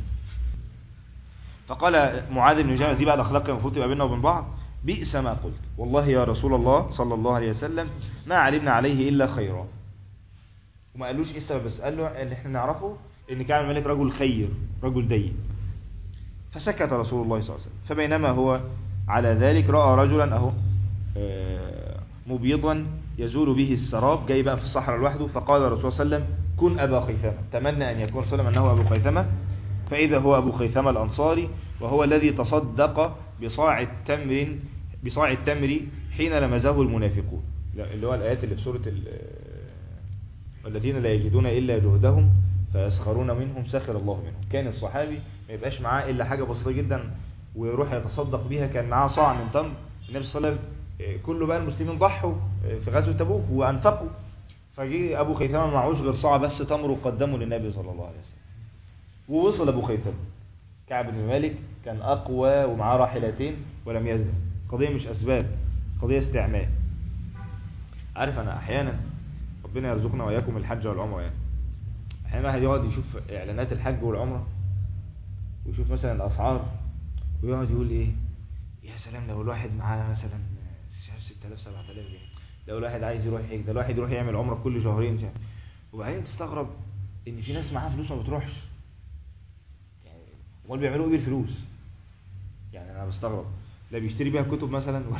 فقال معاذ بن جبل دي بقى الاخلاق المفروض تبقى بيننا وبين بعض بئس ما قلت والله يا رسول الله صلى الله عليه وسلم ما علمنا عليه الا خيرا وما قالوش ايه السبب بس قال له اللي احنا نعرفه ان كعب الملك رجل خير رجل دين فسكت رسول الله صلى الله عليه وسلم فبينما هو على ذلك رأى رجلا اهو آه، مبيضا يزول به السراب جاي بقى في الصحراء لوحده فقال الرسول صلى الله عليه وسلم كن أبا خيثمة تمنى أن يكون صلى الله عليه وسلم أنه أبو خيثمة فإذا هو أبو خيثمة الأنصاري وهو الذي تصدق بصاع التمر بصاع التمر حين لمزه المنافقون لا، اللي هو الآيات اللي في سورة ال- والذين لا يجدون إلا جهدهم فيسخرون منهم سخر الله منهم كان الصحابي ما يبقاش معاه إلا حاجة بسيطة جدا ويروح يتصدق بيها كان معاه صاع من تمر النبي صلى الله عليه وسلم آه، كل بقى المسلمين ضحوا آه، في غزوة تبوك وأنفقوا فجي أبو خيثمة معهوش غير صاع بس تمر وقدمه للنبي صلى الله عليه وسلم ووصل أبو خيثمة كعب بن مالك كان أقوى ومعاه راحلتين ولم يذهب قضية مش أسباب قضية استعمال عارف أنا أحيانا ربنا يرزقنا وإياكم الحج والعمرة يعني أحيانا واحد يقعد يشوف إعلانات الحج والعمرة ويشوف مثلا الأسعار ويقعد يقول إيه يا سلام لو الواحد معاه مثلا مش عارف 6000 7000 جنيه لو الواحد عايز يروح يحج ده الواحد يروح يعمل عمرة كل شهرين مش عارف. وبعدين تستغرب ان في ناس معاها فلوس ما بتروحش يعني امال بيعملوا ايه بالفلوس يعني انا بستغرب لا بيشتري بيها كتب مثلا ولا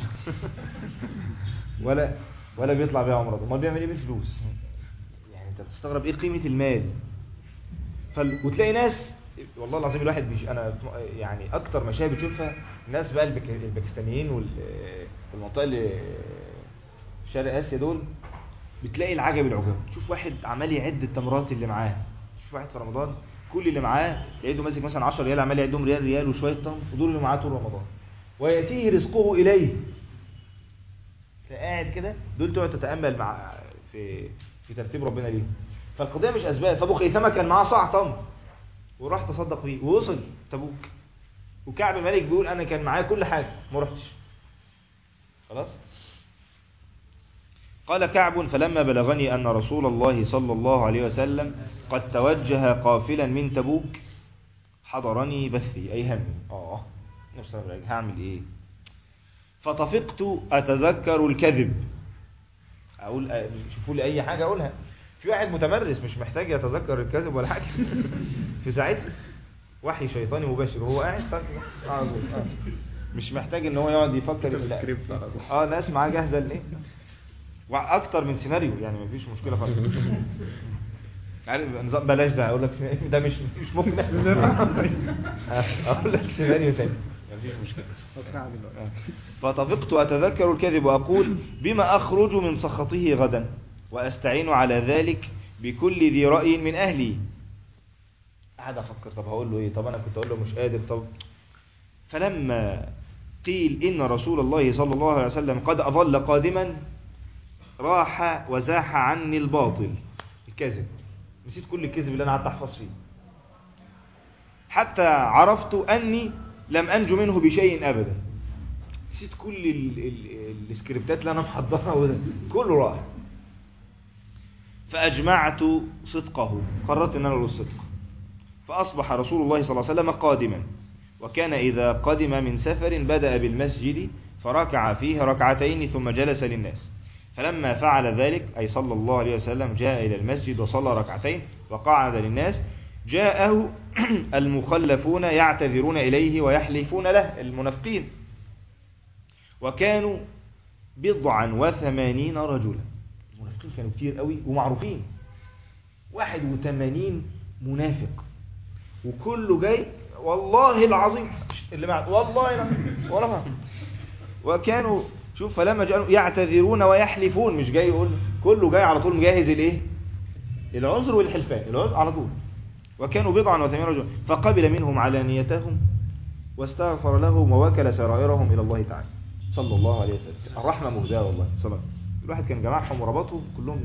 ولا ولا بيطلع بيها عمره امال بيعمل ايه بالفلوس يعني انت بتستغرب ايه قيمه المال فال... وتلاقي ناس والله العظيم الواحد بيش... انا يعني اكتر مشاهد بتشوفها الناس بقى البك... الباكستانيين وال... والمنطقه اللي في شرق اسيا دول بتلاقي العجب العجاب تشوف واحد عمال يعد التمرات اللي معاه تشوف واحد في رمضان كل اللي معاه يعده ماسك مثلا 10 ريال عمال يعدهم ريال ريال وشويه تمر ودول اللي معاه طول رمضان وياتيه رزقه اليه قاعد كده دول تقعد تتامل مع في في ترتيب ربنا ليه فالقضيه مش اسباب فابو خيثمه كان معاه صاع تمر وراح تصدق بيه ووصل تبوك وكعب الملك بيقول انا كان معايا كل حاجه ما رحتش خلاص قال كعب فلما بلغني أن رسول الله صلى الله عليه وسلم قد توجه قافلا من تبوك حضرني بثي أي همي آه نفسي هعمل إيه فطفقت أتذكر الكذب أقول شوفوا لي أي حاجة أقولها في واحد متمرس مش محتاج يتذكر الكذب ولا حاجة في ساعتها وحي شيطاني مباشر وهو قاعد طق على طول. آه. مش محتاج ان هو يقعد يفكر لا. سكريبت على طول. اه ناس معاه جاهزه لايه واكتر من سيناريو يعني مفيش مشكله خالص عارف نظام بلاش ده اقول لك ده مش مش ممكن اقول لك سيناريو تاني مفيش مشكله آه. فطفقت أتذكر الكذب وأقول بما أخرج من سخطه غدا وأستعين على ذلك بكل ذي رأي من أهلي قاعد أفكر طب هقول له إيه طب أنا كنت أقول له مش قادر طب فلما قيل إن رسول الله صلى الله عليه وسلم قد أظل قادما راح وزاح عني الباطل الكذب نسيت كل الكذب اللي أنا قعدت أحفظ فيه حتى عرفت أني لم أنجو منه بشيء أبدا نسيت كل ال- ال- السكريبتات اللي أنا محضرها وده. كله راح فأجمعت صدقه قررت أن أنا أقول الصدق فأصبح رسول الله صلى الله عليه وسلم قادما وكان إذا قدم من سفر بدأ بالمسجد فركع فيه ركعتين ثم جلس للناس فلما فعل ذلك أي صلى الله عليه وسلم جاء إلى المسجد وصلى ركعتين وقعد للناس جاءه المخلفون يعتذرون إليه ويحلفون له المنافقين وكانوا بضعا وثمانين رجلا المنافقين كانوا كتير قوي ومعروفين واحد وثمانين منافق وكله جاي والله العظيم اللي بعد والله العظيم ولا فهم. وكانوا شوف فلما جاءوا يعتذرون ويحلفون مش جاي يقول كله جاي على طول مجهز الايه العذر والحلفان العذر على طول وكانوا بضعا وثمانين رجلا فقبل منهم علانيتهم واستغفر لهم ووكل سرائرهم الى الله تعالى صلى الله عليه وسلم الرحمه مهداه والله صلى الله الواحد كان جمعهم وربطهم كلهم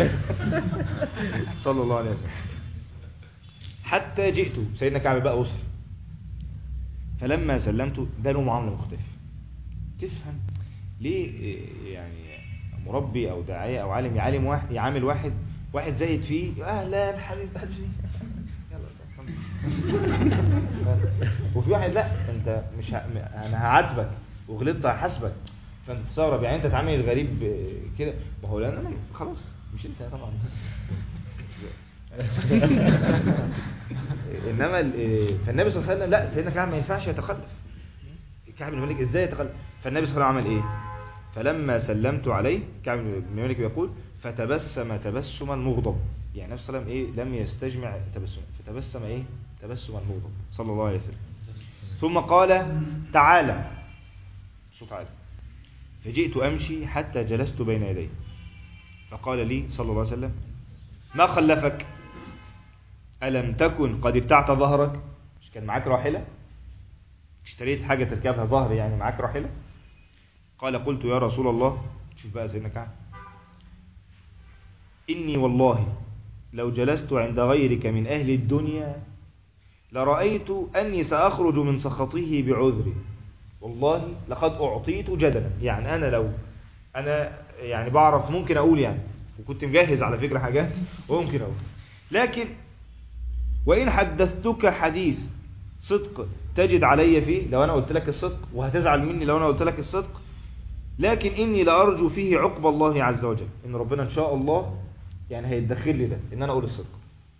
صلى الله عليه وسلم حتى جئت سيدنا كعب بقى وصل فلما سلمت ده له معامله مختلفه تفهم ليه إيه، يعني مربي او داعيه او عالم يعلم واحد يعامل واحد واحد زايد فيه اهلا حبيب قلبي يلا الحمد لله. وفي واحد لا انت مش ه... انا هعاتبك وغلطت هحاسبك فانت تستغرب يعني انت تعامل الغريب آه، كده ما هو لان انا خلاص مش انت طبعا انما ال- آه، فالنبي صلى الله عليه وسلم لا سيدنا كعب ما ينفعش يتخلف كعب بن مالك ازاي يتخلف فالنبي صلى الله عليه وسلم عمل ايه فلما سلمت عليه كعب بن مالك بيقول فتبسم تبسما مغضب يعني النبي صلى الله عليه وسلم ايه لم يستجمع تبسم فتبسم ايه تبسما مغضب صلى الله عليه وسلم ثم قال تعالى صوت عالي فجئت امشي حتى جلست بين يديه فقال لي صلى الله عليه وسلم ما خلفك ألم تكن قد ابتعت ظهرك مش كان معاك راحلة اشتريت حاجة تركبها ظهر يعني معاك راحلة قال قلت يا رسول الله شوف بقى سيدنا كعب إني والله لو جلست عند غيرك من أهل الدنيا لرأيت أني سأخرج من سخطه بعذري والله لقد أعطيت جدلا يعني أنا لو أنا يعني بعرف ممكن أقول يعني وكنت مجهز على فكرة حاجات وممكن أقول لكن وإن حدثتك حديث صدق تجد علي فيه لو أنا قلت لك الصدق وهتزعل مني لو أنا قلت لك الصدق لكن إني لأرجو فيه عقب الله عز وجل إن ربنا إن شاء الله يعني هيتدخل لي ده إن أنا أقول الصدق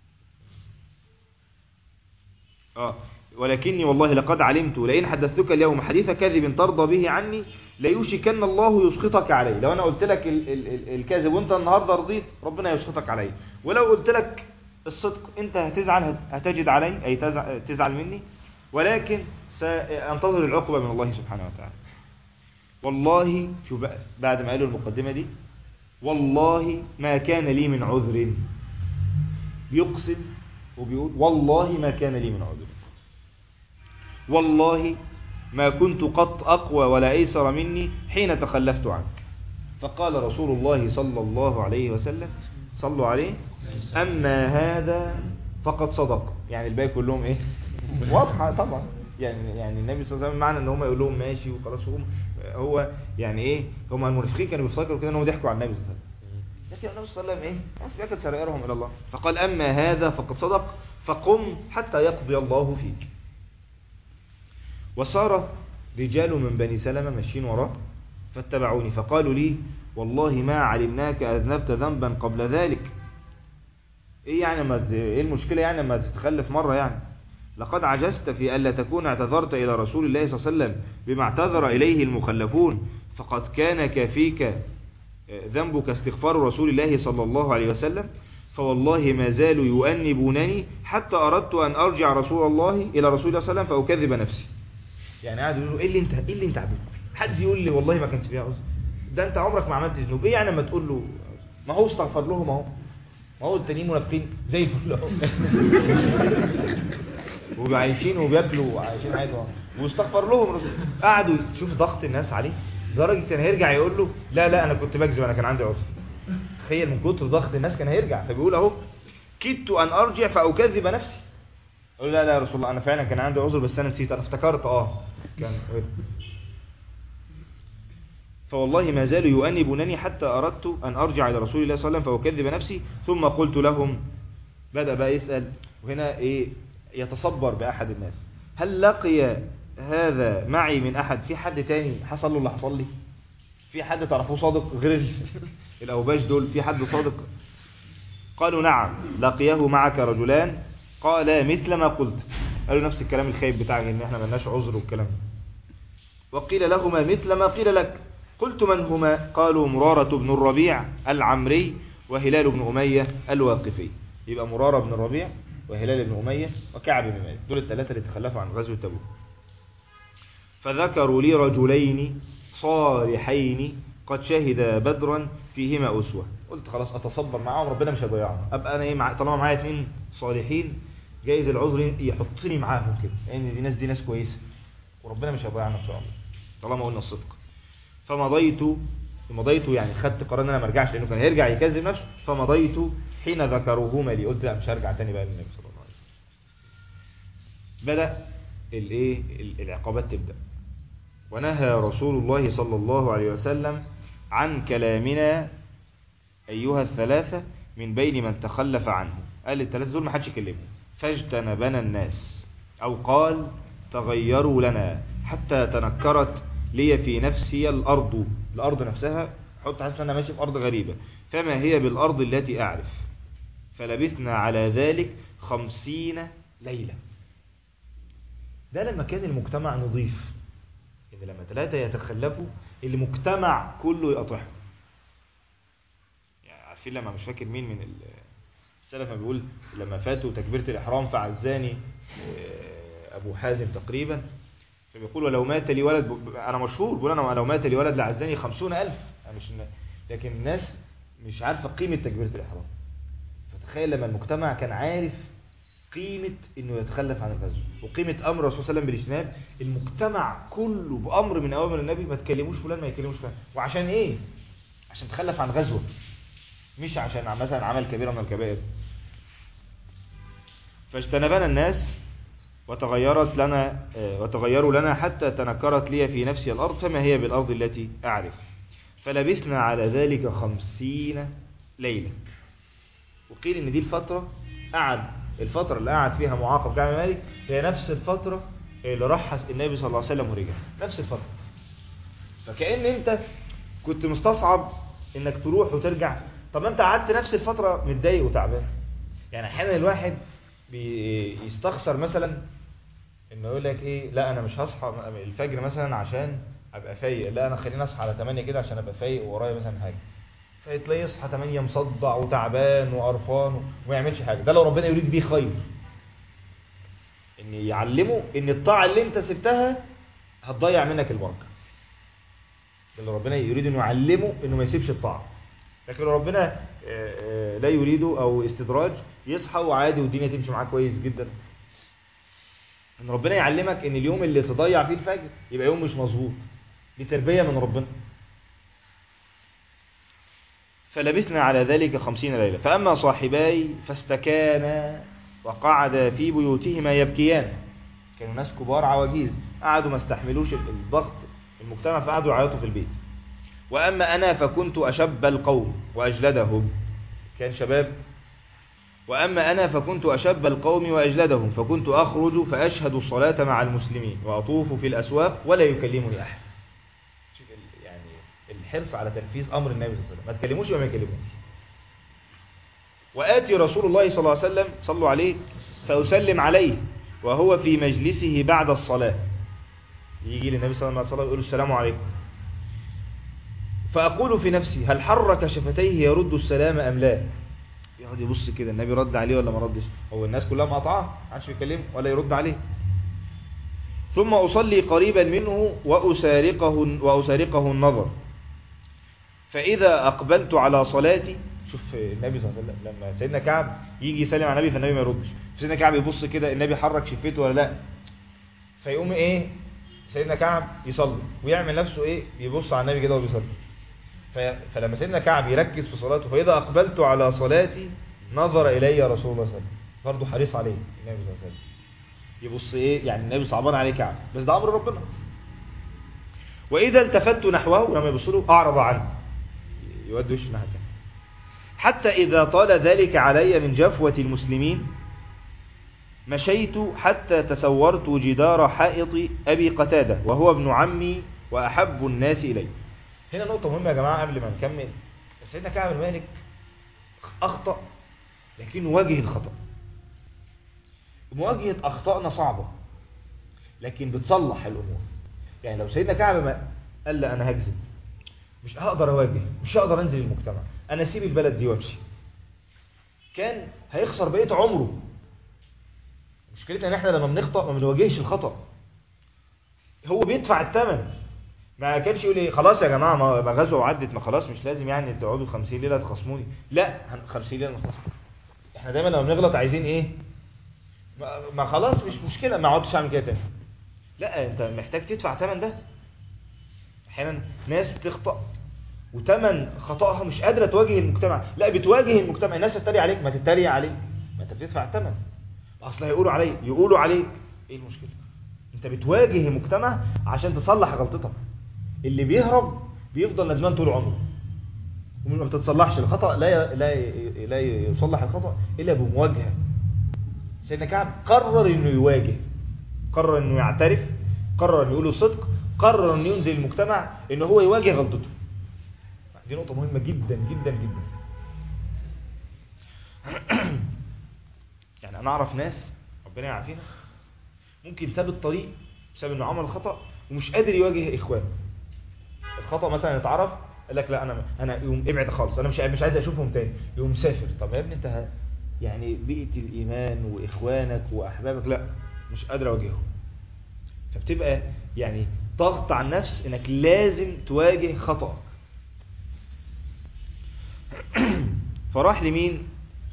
آه ولكني والله لقد علمت لئن حدثتك اليوم حديث كذب ترضى به عني ليوشكن الله يسخطك عليه لو انا قلت لك ال ال ال الكذب وانت النهارده رضيت ربنا يسخطك عليه ولو قلت لك الصدق انت هتزعل هتجد علي اي تزعل, تزعل مني ولكن سانتظر العقوبه من الله سبحانه وتعالى والله شوف بقى بعد ما قالوا المقدمه دي والله ما كان لي من عذر بيقسم وبيقول والله ما كان لي من عذر والله ما كنت قط أقوى ولا أيسر مني حين تخلفت عنك فقال رسول الله صلى الله عليه وسلم صلوا عليه أما هذا فقد صدق يعني الباقي كلهم إيه واضحة طبعا يعني يعني النبي صلى الله عليه وسلم معنى ان هم يقول لهم ماشي وخلاص هم هو يعني ايه هم المنافقين كانوا بيفتكروا كده ان هم ضحكوا على النبي صلى الله عليه وسلم لكن النبي صلى الله عليه وسلم ايه بس بياكل سرائرهم الى الله فقال اما هذا فقد صدق فقم حتى يقضي الله فيك وصار رجال من بني سلمة ماشيين وراه فاتبعوني فقالوا لي والله ما علمناك أذنبت ذنبا قبل ذلك ايه يعني ما ايه المشكلة يعني ما تتخلف مرة يعني لقد عجزت في ألا تكون اعتذرت إلى رسول الله صلى الله عليه وسلم بما اعتذر إليه المخلفون فقد كان كافيك ذنبك استغفار رسول الله صلى الله عليه وسلم فوالله ما زالوا يؤنبونني حتى أردت أن أرجع رسول الله إلى رسول الله صلى الله عليه وسلم فأكذب نفسي يعني قاعد يقولوا ايه اللي انت ايه اللي انت عملته حد يقول لي والله ما كانش فيها عذر ده انت عمرك ما عملت ذنوب ايه يعني لما تقول له ما هو استغفر لهم اهو ما هو التانيين منافقين زي الفل اهو وعايشين وبياكلوا وعايشين عادي اهو واستغفر لهم قعدوا شوف ضغط الناس عليه لدرجه كان هيرجع يقول له لا لا انا كنت بكذب انا كان عندي عذر تخيل من كتر ضغط الناس كان هيرجع فبيقول اهو كدت ان ارجع فاكذب نفسي قال لا لا يا رسول الله انا فعلا كان عندي عذر بس انا نسيت انا افتكرت اه كان فوالله ما زالوا يؤنبونني حتى اردت ان ارجع الى رسول الله صلى الله عليه وسلم فاكذب نفسي ثم قلت لهم بدا بقى يسال وهنا ايه يتصبر باحد الناس هل لقي هذا معي من احد في حد تاني حصل له اللي حصل لي في حد تعرفوه صادق غير الاوباش دول في حد صادق قالوا نعم لقيه معك رجلان قال مثل ما قلت قالوا نفس الكلام الخايب بتاعك ان احنا ملناش عذر والكلام وقيل لهما مثل ما قيل لك قلت من هما قالوا مرارة بن الربيع العمري وهلال بن أمية الواقفي يبقى مرارة بن الربيع وهلال بن أمية وكعب بن مالك دول الثلاثة اللي تخلفوا عن غزوة تبوك فذكروا لي رجلين صالحين قد شهدا بدرا فيهما أسوة قلت خلاص أتصبر معاهم ربنا مش هيضيعهم أبقى أنا إيه مع... طالما معايا اثنين صالحين جايز العذر يحطني معاهم كده لأن يعني دي ناس دي ناس كويسة وربنا مش هيضيعنا إن شاء الله طالما قلنا الصدق فمضيت مضيت يعني خدت قرار ان انا ما ارجعش لانه كان هيرجع يكذب نفسه فمضيت حين ذكروهما لي قلت لا مش هرجع تاني بقى للنبي صلى الله عليه وسلم بدا الايه العقابات تبدا ونهى رسول الله صلى الله عليه وسلم عن كلامنا ايها الثلاثه من بين من تخلف عنه قال الثلاثه دول ما حدش يكلمهم فاجتنبنا الناس او قال تغيروا لنا حتى تنكرت لي في نفسي الأرض الأرض نفسها حط حاسس أنا ماشي في أرض غريبة فما هي بالأرض التي أعرف فلبثنا على ذلك خمسين ليلة ده لما كان المجتمع نظيف إن لما ثلاثة يتخلفوا المجتمع كله يقطعهم يعني عارفين لما مش فاكر مين من السلف ما بيقول لما فاتوا تكبيرة الإحرام فعزاني أبو حازم تقريبا فبيقول ولو مات لي ولد انا مشهور بقول انا لو مات لي ولد لعزاني خمسون الف مش لكن الناس مش عارفة قيمة تكبيرة الإحرام فتخيل لما المجتمع كان عارف قيمة انه يتخلف عن الغزو وقيمة امر الرسول صلى الله عليه وسلم بالاجتناب المجتمع كله بامر من اوامر النبي ما تكلموش فلان ما يكلموش فلان وعشان ايه عشان تخلف عن غزوة مش عشان مثلا عمل كبيرة من الكبائر فاجتنبنا الناس وتغيرت لنا وتغيروا لنا حتى تنكرت لي في نفسي الأرض فما هي بالأرض التي أعرف فلبثنا على ذلك خمسين ليلة وقيل إن دي الفترة قعد الفترة اللي قعد فيها معاقب كعب مالك هي نفس الفترة اللي رحس النبي صلى الله عليه وسلم ورجع نفس الفترة فكأن انت كنت مستصعب انك تروح وترجع طب انت قعدت نفس الفترة متضايق وتعبان يعني احيانا الواحد بيستخسر مثلا انه يقول لك ايه لا انا مش هصحى الفجر مثلا عشان ابقى فايق لا انا خليني اصحى على 8 كده عشان ابقى فايق ورايا مثلا حاجه فتلاقيه يصحى 8 مصدع وتعبان وقرفان وما يعملش حاجه ده لو ربنا يريد بيه خير ان يعلمه ان الطاعه اللي انت سبتها هتضيع منك البركه اللي ربنا يريد انه يعلمه انه ما يسيبش الطاعه لكن ربنا لا يريده او استدراج يصحى وعادي والدنيا تمشي معاه كويس جدا ان ربنا يعلمك ان اليوم اللي تضيع فيه الفجر يبقى يوم مش مظبوط دي تربية من ربنا فلبثنا على ذلك خمسين ليلة فأما صاحباي فاستكانا وقعدا في بيوتهما يبكيان كانوا ناس كبار عواجيز قعدوا ما استحملوش الضغط المجتمع فقعدوا يعيطوا في البيت وأما أنا فكنت أشب القوم وأجلدهم كان شباب وأما أنا فكنت أشب القوم وأجلدهم فكنت أخرج فأشهد الصلاة مع المسلمين وأطوف في الأسواق ولا يكلمني أحد شوف يعني الحرص على تنفيذ أمر النبي صلى الله عليه وسلم ما تكلموش وما يكلموش وآتي رسول الله صلى الله عليه وسلم صلوا عليه فأسلم عليه وهو في مجلسه بعد الصلاة يجي للنبي صلى الله عليه وسلم يقول السلام عليكم فأقول في نفسي هل حرك شفتيه يرد السلام أم لا يقعد يبص كده النبي رد عليه ولا ما ردش هو الناس كلها مقطعه ما حدش بيكلمه ولا يرد عليه ثم أصلي قريبا منه وأسارقه, وأسارقه النظر فإذا أقبلت على صلاتي شوف النبي صلى الله عليه وسلم لما سيدنا كعب يجي يسلم على النبي فالنبي ما يردش سيدنا كعب يبص كده النبي حرك شفته ولا لا فيقوم ايه سيدنا كعب يصلي ويعمل نفسه ايه يبص على النبي كده وهو بيصلي فلما سيدنا كعب يركز في صلاته فإذا أقبلت على صلاتي نظر إلي رسول الله صلى الله عليه وسلم برضه حريص عليه النبي صلى الله عليه وسلم يبص إيه يعني النبي صعبان عليه كعب بس ده أمر ربنا وإذا التفت نحوه لما يبص له أعرض عنه يودي وشه ناحية حتى إذا طال ذلك علي من جفوة المسلمين مشيت حتى تسورت جدار حائط أبي قتادة وهو ابن عمي وأحب الناس إلي هنا نقطة مهمة يا جماعة قبل ما نكمل سيدنا كعب بن مالك أخطأ لكن واجه الخطأ مواجهة أخطائنا صعبة لكن بتصلح الأمور يعني لو سيدنا كعب ما قال لا أنا هكذب مش هقدر أواجه مش هقدر أنزل المجتمع أنا أسيب البلد دي وامشي كان هيخسر بقية عمره مشكلتنا ان احنا لما بنخطأ ما بنواجهش الخطأ هو بيدفع الثمن ما كانش يقول ايه خلاص يا جماعه ما ما غزوه وعدت ما خلاص مش لازم يعني تقعدوا 50 ليله تخصموني لا هن- 50 ليله نخصم احنا دايما لما بنغلط عايزين ايه ما- ما خلاص مش مشكله ما اقعدش اعمل كده تاني لا انت محتاج تدفع ثمن ده احيانا ناس بتخطأ وتمن خطأها مش قادرة تواجه المجتمع لا بتواجه المجتمع الناس تتريق عليك ما تتريق عليك ما انت بتدفع الثمن اصل هيقولوا عليك يقولوا عليك ايه المشكلة انت بتواجه المجتمع عشان تصلح غلطتك اللي بيهرب بيفضل ندمان طول عمره وما بتتصلحش الخطأ لا ي... لا ي... لا يصلح الخطأ الا بمواجهة سيدنا كعب قرر انه يواجه قرر انه يعترف قرر انه يقول الصدق قرر انه ينزل المجتمع ان هو يواجه غلطته دي نقطة مهمة جدا جدا جدا يعني انا اعرف ناس ربنا يعافينا ممكن ساب الطريق بسبب انه عمل خطأ ومش قادر يواجه اخوانه الخطأ مثلا اتعرف قال لك لا انا انا يقوم ابعد خالص انا مش مش عايز اشوفهم تاني يقوم مسافر طب يا ابني انت ه- يعني بيئة الايمان واخوانك واحبابك لا مش قادر اواجههم فبتبقى يعني ضغط على النفس انك لازم تواجه خطأك فراح لمين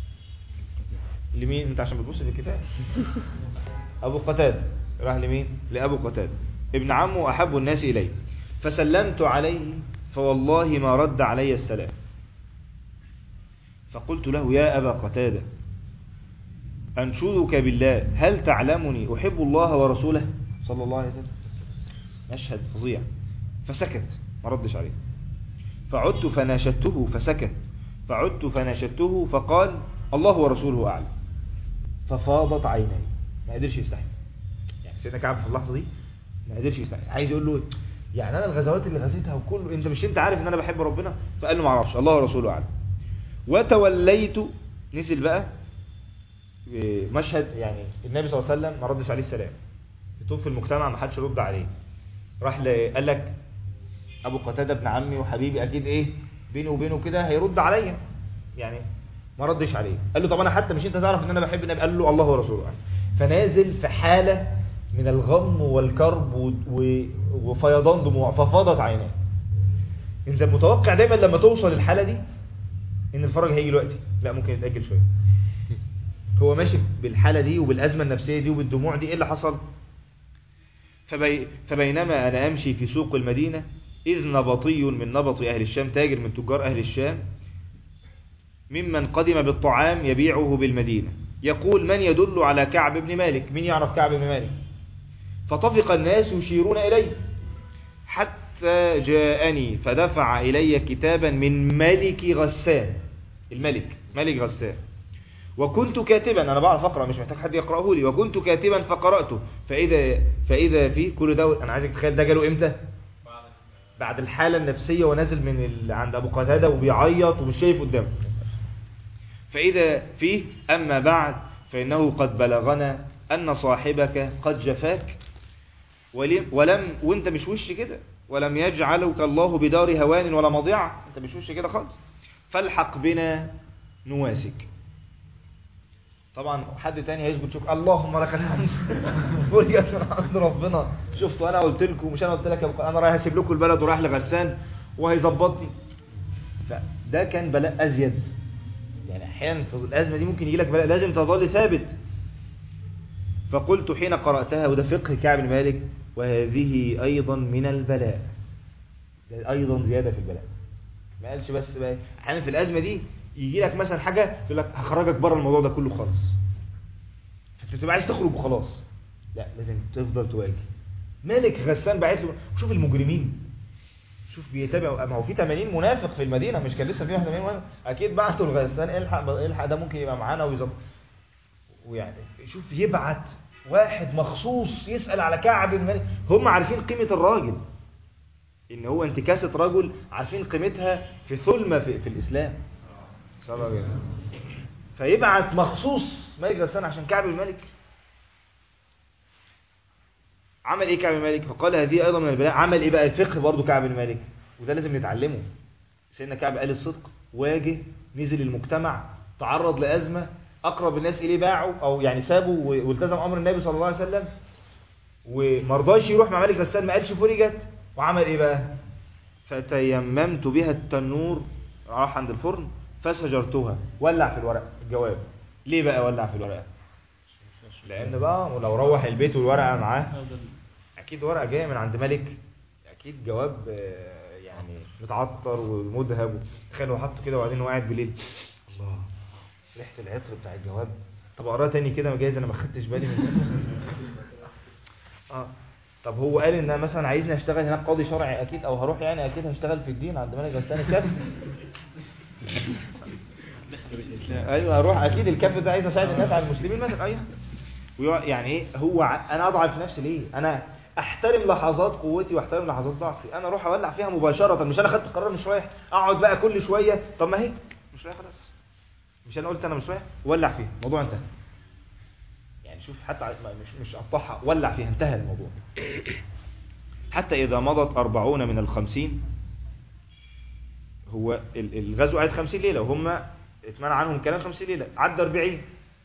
لمين انت عشان بتبص في الكتاب ابو قتادة راح لمين لابو قتادة ابن عمه احب الناس اليه فسلمت عليه فوالله ما رد علي السلام فقلت له يا ابا قتادة انشدك بالله هل تعلمني احب الله ورسوله صلى الله عليه وسلم مشهد فظيع فسكت ما ردش عليه فعدت فناشدته فسكت فعدت فناشدته فقال الله ورسوله أعلم ففاضت عيني ما قدرش يستحمل يعني سيدنا كعب في اللحظة دي ما قدرش يستحمل عايز يقول له يعني انا الغزوات اللي غزيتها وكله انت مش انت عارف ان انا بحب ربنا فقال له ما اعرفش الله ورسوله اعلم وتوليت نزل بقى مشهد يعني النبي صلى الله عليه وسلم ما ردش عليه السلام يطوف في المجتمع ما حدش يرد عليه راح ل... قال لك ابو قتاده ابن عمي وحبيبي اكيد ايه بيني وبينه كده هيرد عليا يعني ما ردش عليه قال له طب انا حتى مش انت تعرف ان انا بحب النبي قال له الله ورسوله أعلم. فنازل في حاله من الغم والكرب و... و... وفيضان دموع ففاضت عيناه انت متوقع دايما لما توصل للحاله دي ان الفرج هيجي دلوقتي لا ممكن يتاجل شويه هو ماشي بالحاله دي وبالازمه النفسيه دي وبالدموع دي ايه اللي حصل فبي... فبينما انا امشي في سوق المدينه إذ نبطي من نبط أهل الشام تاجر من تجار أهل الشام ممن قدم بالطعام يبيعه بالمدينة يقول من يدل على كعب بن مالك من يعرف كعب بن مالك فطفق الناس يشيرون إليه حتى جاءني فدفع إلي كتابا من ملك غسان الملك ملك غسان وكنت كاتبا أنا بعرف أقرأ مش محتاج حد يقرأه لي وكنت كاتبا فقرأته فإذا, فإذا في كل ده أنا عايزك تخيل ده جاله إمتى بعد الحالة النفسية ونازل من ال... عند أبو قتادة وبيعيط ومش شايف قدامه فإذا فيه أما بعد فإنه قد بلغنا أن صاحبك قد جفاك ولم, ولم وانت مش وش كده ولم يجعلك الله بدار هوان ولا مضيعة انت مش وش كده خالص فالحق بنا نواسك طبعا حد تاني هيثبت شوف اللهم لك الحمد فرجت من عند ربنا شفتوا انا قلت لكم مش انا قلت لك انا رايح اسيب لكم البلد ورايح لغسان وهيظبطني فده كان بلاء ازيد يعني احيانا في الازمه دي ممكن يجي لك بلاء لازم تظل ثابت فقلت حين قراتها وده فقه كعب بن مالك وهذه ايضا من البلاء ده ايضا زياده في البلاء ما قالش بس بقى احيانا في الازمه دي يجي لك مثلا حاجة يقول لك هخرجك بره الموضوع ده كله خالص فانت بتبقى عايز تخرج وخلاص لا لازم تفضل تواجه مالك غسان بعت له شوف المجرمين شوف بيتابع ما هو في 80 منافق في المدينة مش كان لسه في 81 منافق اكيد بعتوا الغسان الحق الحق ده ممكن يبقى معانا ويظبط ويعني شوف يبعت واحد مخصوص يسأل على كعب الملك هم عارفين قيمة الراجل ان هو انتكاسة رجل عارفين قيمتها في ثلمة في, في الاسلام فيبعت مخصوص ملك غسان عشان كعب الملك عمل ايه كعب الملك فقال هذه ايضا من البلاء عمل ايه بقى الفقه برضو كعب الملك وده لازم نتعلمه سيدنا كعب قال الصدق واجه نزل المجتمع تعرض لأزمة اقرب الناس اليه باعوا او يعني سابوا و- والتزم امر النبي صلى الله عليه وسلم ومرضاش يروح مع ملك غسان ما قالش فرجت وعمل ايه بقى فتيممت بها التنور راح عند الفرن فسجرتها ولع في الورق الجواب ليه بقى ولع في الورقه لان بقى ولو روح البيت والورقه معاه اكيد ورقه جايه من عند ملك اكيد جواب آه، يعني متعطر ومذهب تخيل هو حاطه كده وبعدين هو قاعد بالليل الله ريحه العطر بتاع الجواب طب اقراه تاني كده جايز انا ما خدتش بالي من اه طب هو قال ان أنا مثلا عايزني اشتغل هناك قاضي شرعي اكيد او هروح يعني اكيد هشتغل في الدين عند ملك غسان الكف ايوه هروح اكيد الكف ده عايز اساعد الناس على المسلمين مثلا ايوه ويقع- يعني ايه هو ع- انا اضعف نفسي ليه انا احترم لحظات قوتي واحترم لحظات ضعفي انا اروح اولع فيها مباشره مش انا خدت قرار مش رايح اقعد بقى كل شويه طب ما هي مش رايح خلاص مش انا قلت انا مش رايح ولع فيها الموضوع انتهى يعني شوف حتى ع- ما- مش مش قطعها ولع فيها انتهى الموضوع حتى إذا مضت أربعون من الخمسين هو ال- الغزو قعد خمسين ليلة وهم اتمنع عنهم كلام خمسين ليلة عدى أربعين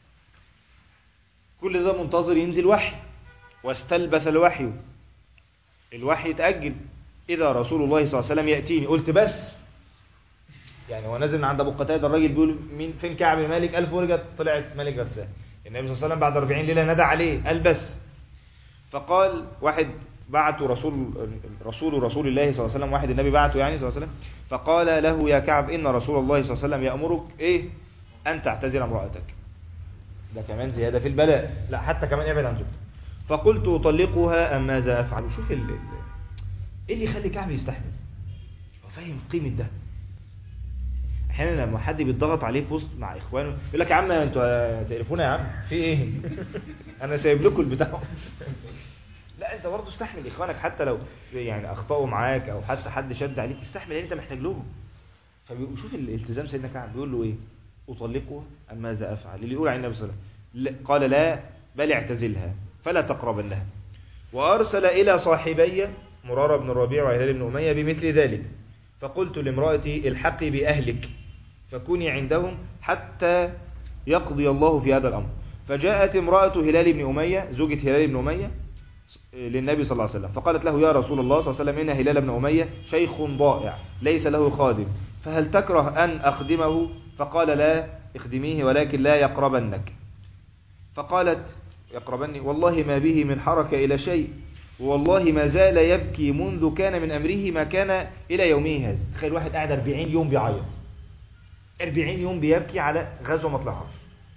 كل ده منتظر ينزل وحي واستلبث الوحي الوحي اتأجل إذا رسول الله صلى الله عليه وسلم يأتيني قلت بس يعني هو نازل من عند أبو قتادة الراجل بيقول مين فين كعب مالك ألف ورجت طلعت ملك غسان النبي صلى الله عليه وسلم بعد 40 ليلة ندى عليه قال بس فقال واحد بعته رسول رسول رسول الله صلى الله عليه وسلم واحد النبي بعته يعني صلى الله عليه وسلم فقال له يا كعب إن رسول الله صلى الله عليه وسلم يأمرك إيه أن تعتزل امرأتك ده كمان زيادة في البلاء لا حتى كمان ابعد عن زوجته فقلت أطلقها أم ماذا أفعل شوف ال... ال- إيه اللي يخلي كعب يستحمل هو فاهم قيمة ده احيانا لما حد بيتضغط عليه في وسط مع اخوانه يقول لك يا عم انتوا تقرفونا يا عم في ايه انا سايب لكم البتاع لا انت برضه استحمل اخوانك حتى لو يعني اخطاوا معاك او حتى حد شد عليك استحمل لان انت محتاج لهم فبيشوف الالتزام سيدنا كعب بيقول له ايه اطلقها ام ماذا افعل اللي يقول عن النبي صلى الله عليه وسلم لا- قال لا بل اعتزلها فلا تقربنها وارسل الى صاحبي مرارة بن الربيع وهلال بن اميه بمثل ذلك فقلت لامرأتي الحقي بأهلك فكوني عندهم حتى يقضي الله في هذا الأمر فجاءت امرأة هلال بن أمية زوجة هلال بن أمية للنبي صلى الله عليه وسلم فقالت له يا رسول الله صلى الله عليه وسلم إن هلال بن أمية شيخ ضائع ليس له خادم فهل تكره أن أخدمه فقال لا اخدميه ولكن لا يقربنك فقالت يقربني والله ما به من حركة إلى شيء والله ما زال يبكي منذ كان من أمره ما كان إلى يومه هذا تخيل واحد قاعد 40 يوم بيعيط 40 يوم بيبكي على غزوة ما طلعهاش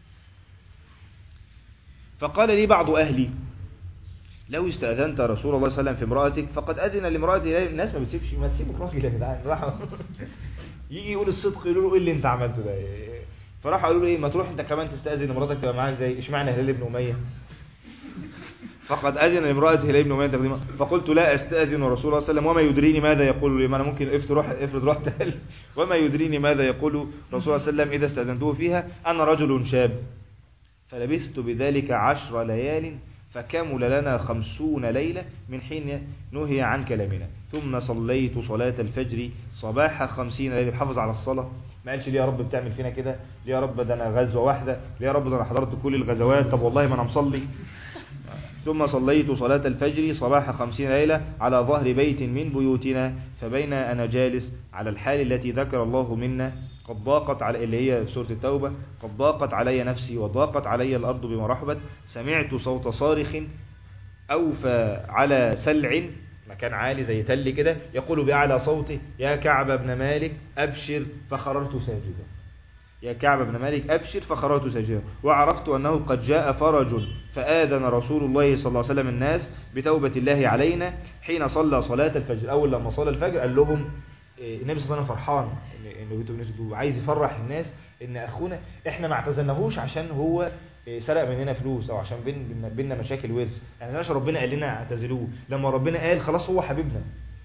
فقال لي بعض أهلي لو استأذنت رسول الله صلى الله عليه وسلم في امرأتك فقد أذن لامرأتي الناس ما بتسيبش ما تسيبوا الراجل يا جدعان راحوا يجي يقول الصدق يقولوا له ايه اللي انت عملته ده فراح قالوا له ايه ما تروح انت كمان تستأذن مراتك تبقى معاك زي اشمعنى هلال بن أمية فقد أذن لامرأة هلال بن أمية تقديمها فقلت لا أستأذن رسول الله صلى الله عليه وسلم وما يدريني ماذا يقول لي ما أنا ممكن افرض روح افرض رحت هل وما يدريني ماذا يقول رسول الله صلى الله عليه وسلم إذا استأذنته فيها أنا رجل شاب فلبثت بذلك عشر ليال فكمل لنا خمسون ليلة من حين نهي عن كلامنا ثم صليت صلاة الفجر صباح خمسين ليلة بحافظ على الصلاة ما قالش ليه يا رب بتعمل فينا كده ليه يا رب ده أنا غزوة واحدة ليه يا رب ده أنا حضرت كل الغزوات طب والله ما أنا مصلي ثم صليت صلاة الفجر صباح خمسين ليلة على ظهر بيت من بيوتنا فبين أنا جالس على الحال التي ذكر الله منا قد ضاقت على اللي هي سورة التوبة قد ضاقت علي نفسي وضاقت علي الأرض بما رحبت سمعت صوت صارخ أوفى على سلع مكان عالي زي تل كده يقول بأعلى صوته يا كعب بن مالك أبشر فخررت ساجدا يا كعب بن مالك أبشر فخرجت ساجدا وعرفت أنه قد جاء فرج فآذن رسول الله صلى الله عليه وسلم الناس بتوبة الله علينا حين صلى صلاة الفجر أول لما صلى الفجر قال لهم إيه، النبي صلى الله عليه وسلم فرحان إن- انه بيتوا- بيتوا- عايز يفرح الناس ان اخونا احنا ما اعتزلناهوش عشان هو إيه، سرق مننا فلوس او عشان بين بينا- بينا مشاكل ورث يعني عشان ربنا قال لنا اعتزلوه لما ربنا قال خلاص هو حبيبنا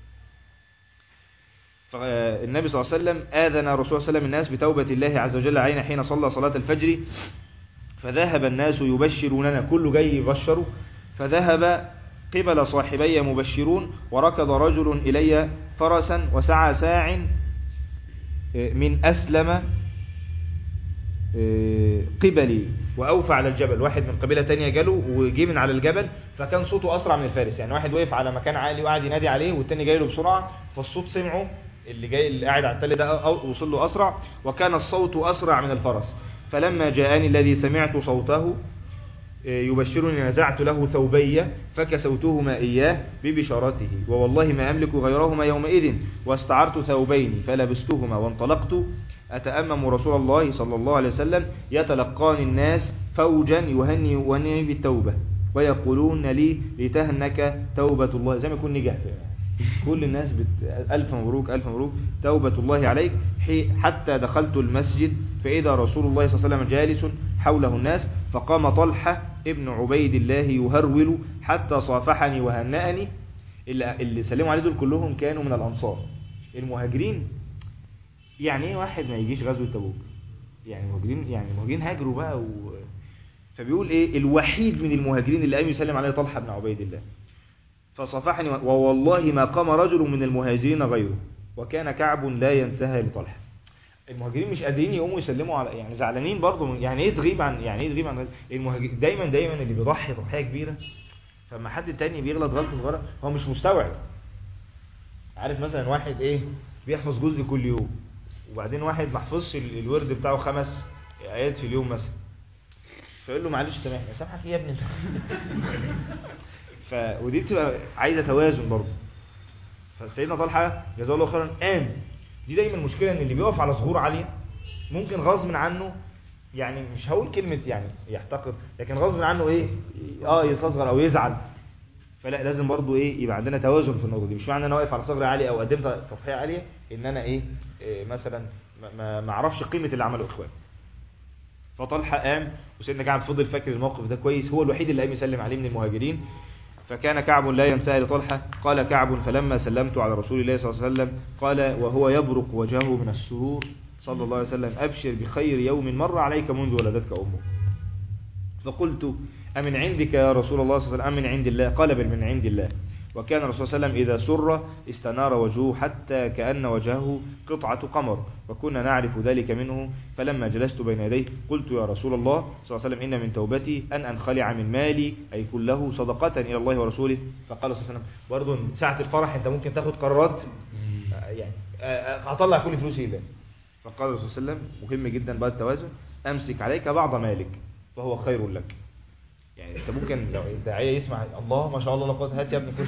فالنبي صلى الله عليه وسلم آذن رسول الله صلى الله عليه وسلم الناس بتوبة الله عز وجل علينا حين صلى صلاة الفجر فذهب الناس يبشروننا كله جاي يبشروا فذهب قبل صاحبي مبشرون وركض رجل إلي فرسا وسعى ساع من أسلم آه، قبلي وأوفى على الجبل واحد من قبيلة تانية جاله وجي من على الجبل فكان صوته أسرع من الفارس يعني واحد وقف على مكان عالي وقعد ينادي عليه والتاني جاي له بسرعة فالصوت سمعه اللي جاي اللي قاعد على التل ده أو- وصل له أسرع وكان الصوت أسرع من الفرس فلما جاءني الذي سمعت صوته يبشرني نزعت له ثوبي فكسوتهما إياه ببشارته ووالله ما أملك غيرهما يومئذ واستعرت ثوبين فلبستهما وانطلقت أتأمم رسول الله صلى الله عليه وسلم يتلقاني الناس فوجا يهنئوني بالتوبة ويقولون لي لتهنك توبة الله زي ما يكون نجح كل الناس بت... ألف مبروك ألف مبروك توبة الله عليك حي... حتى دخلت المسجد فإذا رسول الله صلى الله عليه وسلم جالس حوله الناس فقام طلحة ابن عبيد الله يهرول حتى صافحني وهنأني اللي, اللي سلموا عليه دول كلهم كانوا من الأنصار المهاجرين يعني ايه واحد ما يجيش غزوة تبوك يعني المهاجرين يعني المهاجرين هاجروا بقى و... فبيقول ايه الوحيد من المهاجرين اللي قام يسلم عليه طلحة بن عبيد الله فصافحني ووالله ما قام رجل من المهاجرين غيره وكان كعب لا ينتهى لطلحة المهاجرين مش قادرين يقوموا يسلموا على يعني زعلانين برضه من- يعني ايه تغيب عن يعني ايه تغيب عن المهاجر دايما دايما اللي بيضحي تضحيه كبيره فلما حد تاني بيغلط غلطه صغيره هو مش مستوعب عارف مثلا واحد ايه بيحفظ جزء كل يوم وبعدين واحد ما حفظش ال- الورد بتاعه خمس ايات في اليوم مثلا فيقول له معلش سامحني سامحك ايه يا ابني انت ف ودي بتبقى عايزه توازن برضه فسيدنا طلحه جزاه الله خيرا قام دي دايما المشكله ان اللي بيقف على صخور عاليه ممكن غصب عنه يعني مش هقول كلمه يعني يحتقر لكن غصب عنه ايه اه يستصغر او يزعل فلا لازم برضو ايه يبقى عندنا توازن في النقطه دي مش معنى ان انا واقف على صغر عالي او قدمت تضحيه عاليه ان انا ايه, إيه مثلا ما- ما ما اعرفش قيمه اللي عمله اخواني فطلحه قام وسيدنا كعب فضل فاكر الموقف ده كويس هو الوحيد اللي قام يسلم عليه من المهاجرين فكان كعب لا ينتهي لطلحة قال كعب فلما سلمت على رسول الله صلى الله عليه وسلم قال وهو يبرق وجهه من السرور صلى الله عليه وسلم أبشر بخير يوم مر عليك منذ ولدتك أمك فقلت أمن عندك يا رسول الله صلى الله عليه وسلم أم من عند الله قال بل من عند الله وكان الرسول صلى الله عليه وسلم إذا سر استنار وجهه حتى كأن وجهه قطعة قمر وكنا نعرف ذلك منه فلما جلست بين يديه قلت يا رسول الله صلى الله عليه وسلم إن من توبتي أن أنخلع من مالي أي كله صدقة إلى الله ورسوله فقال صلى الله عليه وسلم برضه ساعة الفرح أنت ممكن تاخد قرارات آه، يعني آه، آه، هطلع كل فلوسي لله فقال الرسول صلى الله عليه وسلم مهم جدا بقى التوازن أمسك عليك بعض مالك فهو خير لك يعني انت ممكن لو الداعيه يسمع الله ما شاء الله لا قوه هات يا ابني فلوس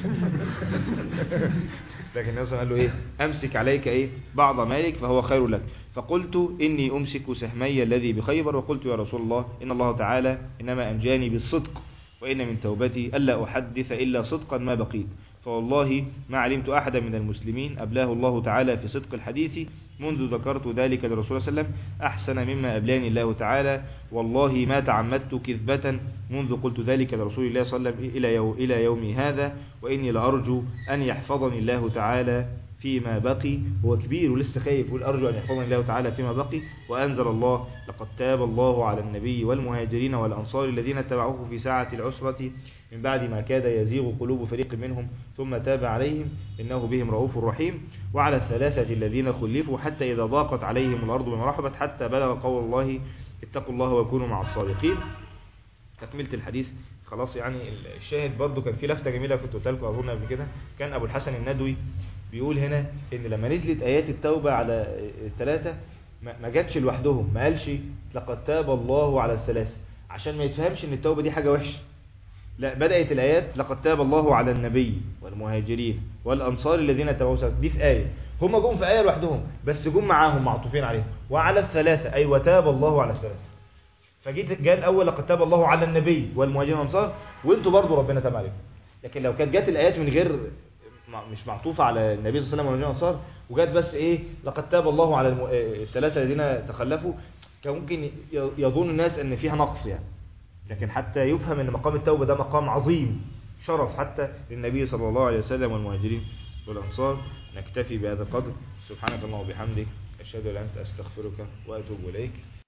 لكن النبي صلى الله عليه وسلم قال له ايه امسك عليك ايه بعض مالك فهو خير لك فقلت اني امسك سهمي الذي بخيبر وقلت يا رسول الله ان الله تعالى انما انجاني بالصدق وان من توبتي الا احدث الا صدقا ما بقيت فوالله ما علمت احدا من المسلمين ابلاه الله تعالى في صدق الحديث منذ ذكرت ذلك للرسول صلى الله عليه وسلم احسن مما ابلاني الله تعالى والله ما تعمدت كذبة منذ قلت ذلك لرسول الله صلى الله عليه وسلم إلى يوم إلى يومي هذا وإني لأرجو أن يحفظني الله تعالى فيما بقي هو كبير ولسه خايف يقول أرجو أن يحفظني الله تعالى فيما بقي وأنزل الله لقد تاب الله على النبي والمهاجرين والأنصار الذين اتبعوه في ساعة العسرة من بعد ما كاد يزيغ قلوب فريق منهم ثم تاب عليهم إنه بهم رؤوف رحيم وعلى الثلاثة الذين خلفوا حتى إذا ضاقت عليهم الأرض بما رحبت حتى بلغ قول الله اتقوا الله وكونوا مع الصادقين تكملة الحديث خلاص يعني الشاهد برضو كان في لفتة جميلة كنت قلت لكم أظن قبل كده كان أبو الحسن الندوي بيقول هنا إن لما نزلت آيات التوبة على الثلاثة ما ما جاتش لوحدهم ما قالش لقد تاب الله على الثلاثة عشان ما يتفهمش إن التوبة دي حاجة وحشة لا بدأت الآيات لقد تاب الله على النبي والمهاجرين والأنصار الذين اتبعوه سبيل دي في آية هم جم في آية لوحدهم بس جم معاهم معطوفين عليهم وعلى الثلاثة أي وتاب الله على الثلاثة فجيت جاء الاول لقد تاب الله على النبي والمهاجرين والانصار وانتوا برضو ربنا تاب عليكم لكن لو كانت جت الايات من غير مع- مش معطوفه على النبي صلى الله عليه وسلم والمهاجرين والانصار وجت بس ايه لقد تاب الله على الم... آه، الثلاثه الذين تخلفوا كان ممكن ي- يظن الناس ان فيها نقص يعني لكن حتى يفهم ان مقام التوبه ده مقام عظيم شرف حتى للنبي صلى الله عليه وسلم والمهاجرين والانصار نكتفي بهذا القدر سبحانك اللهم وبحمدك اشهد ان لا اله الا انت استغفرك واتوب اليك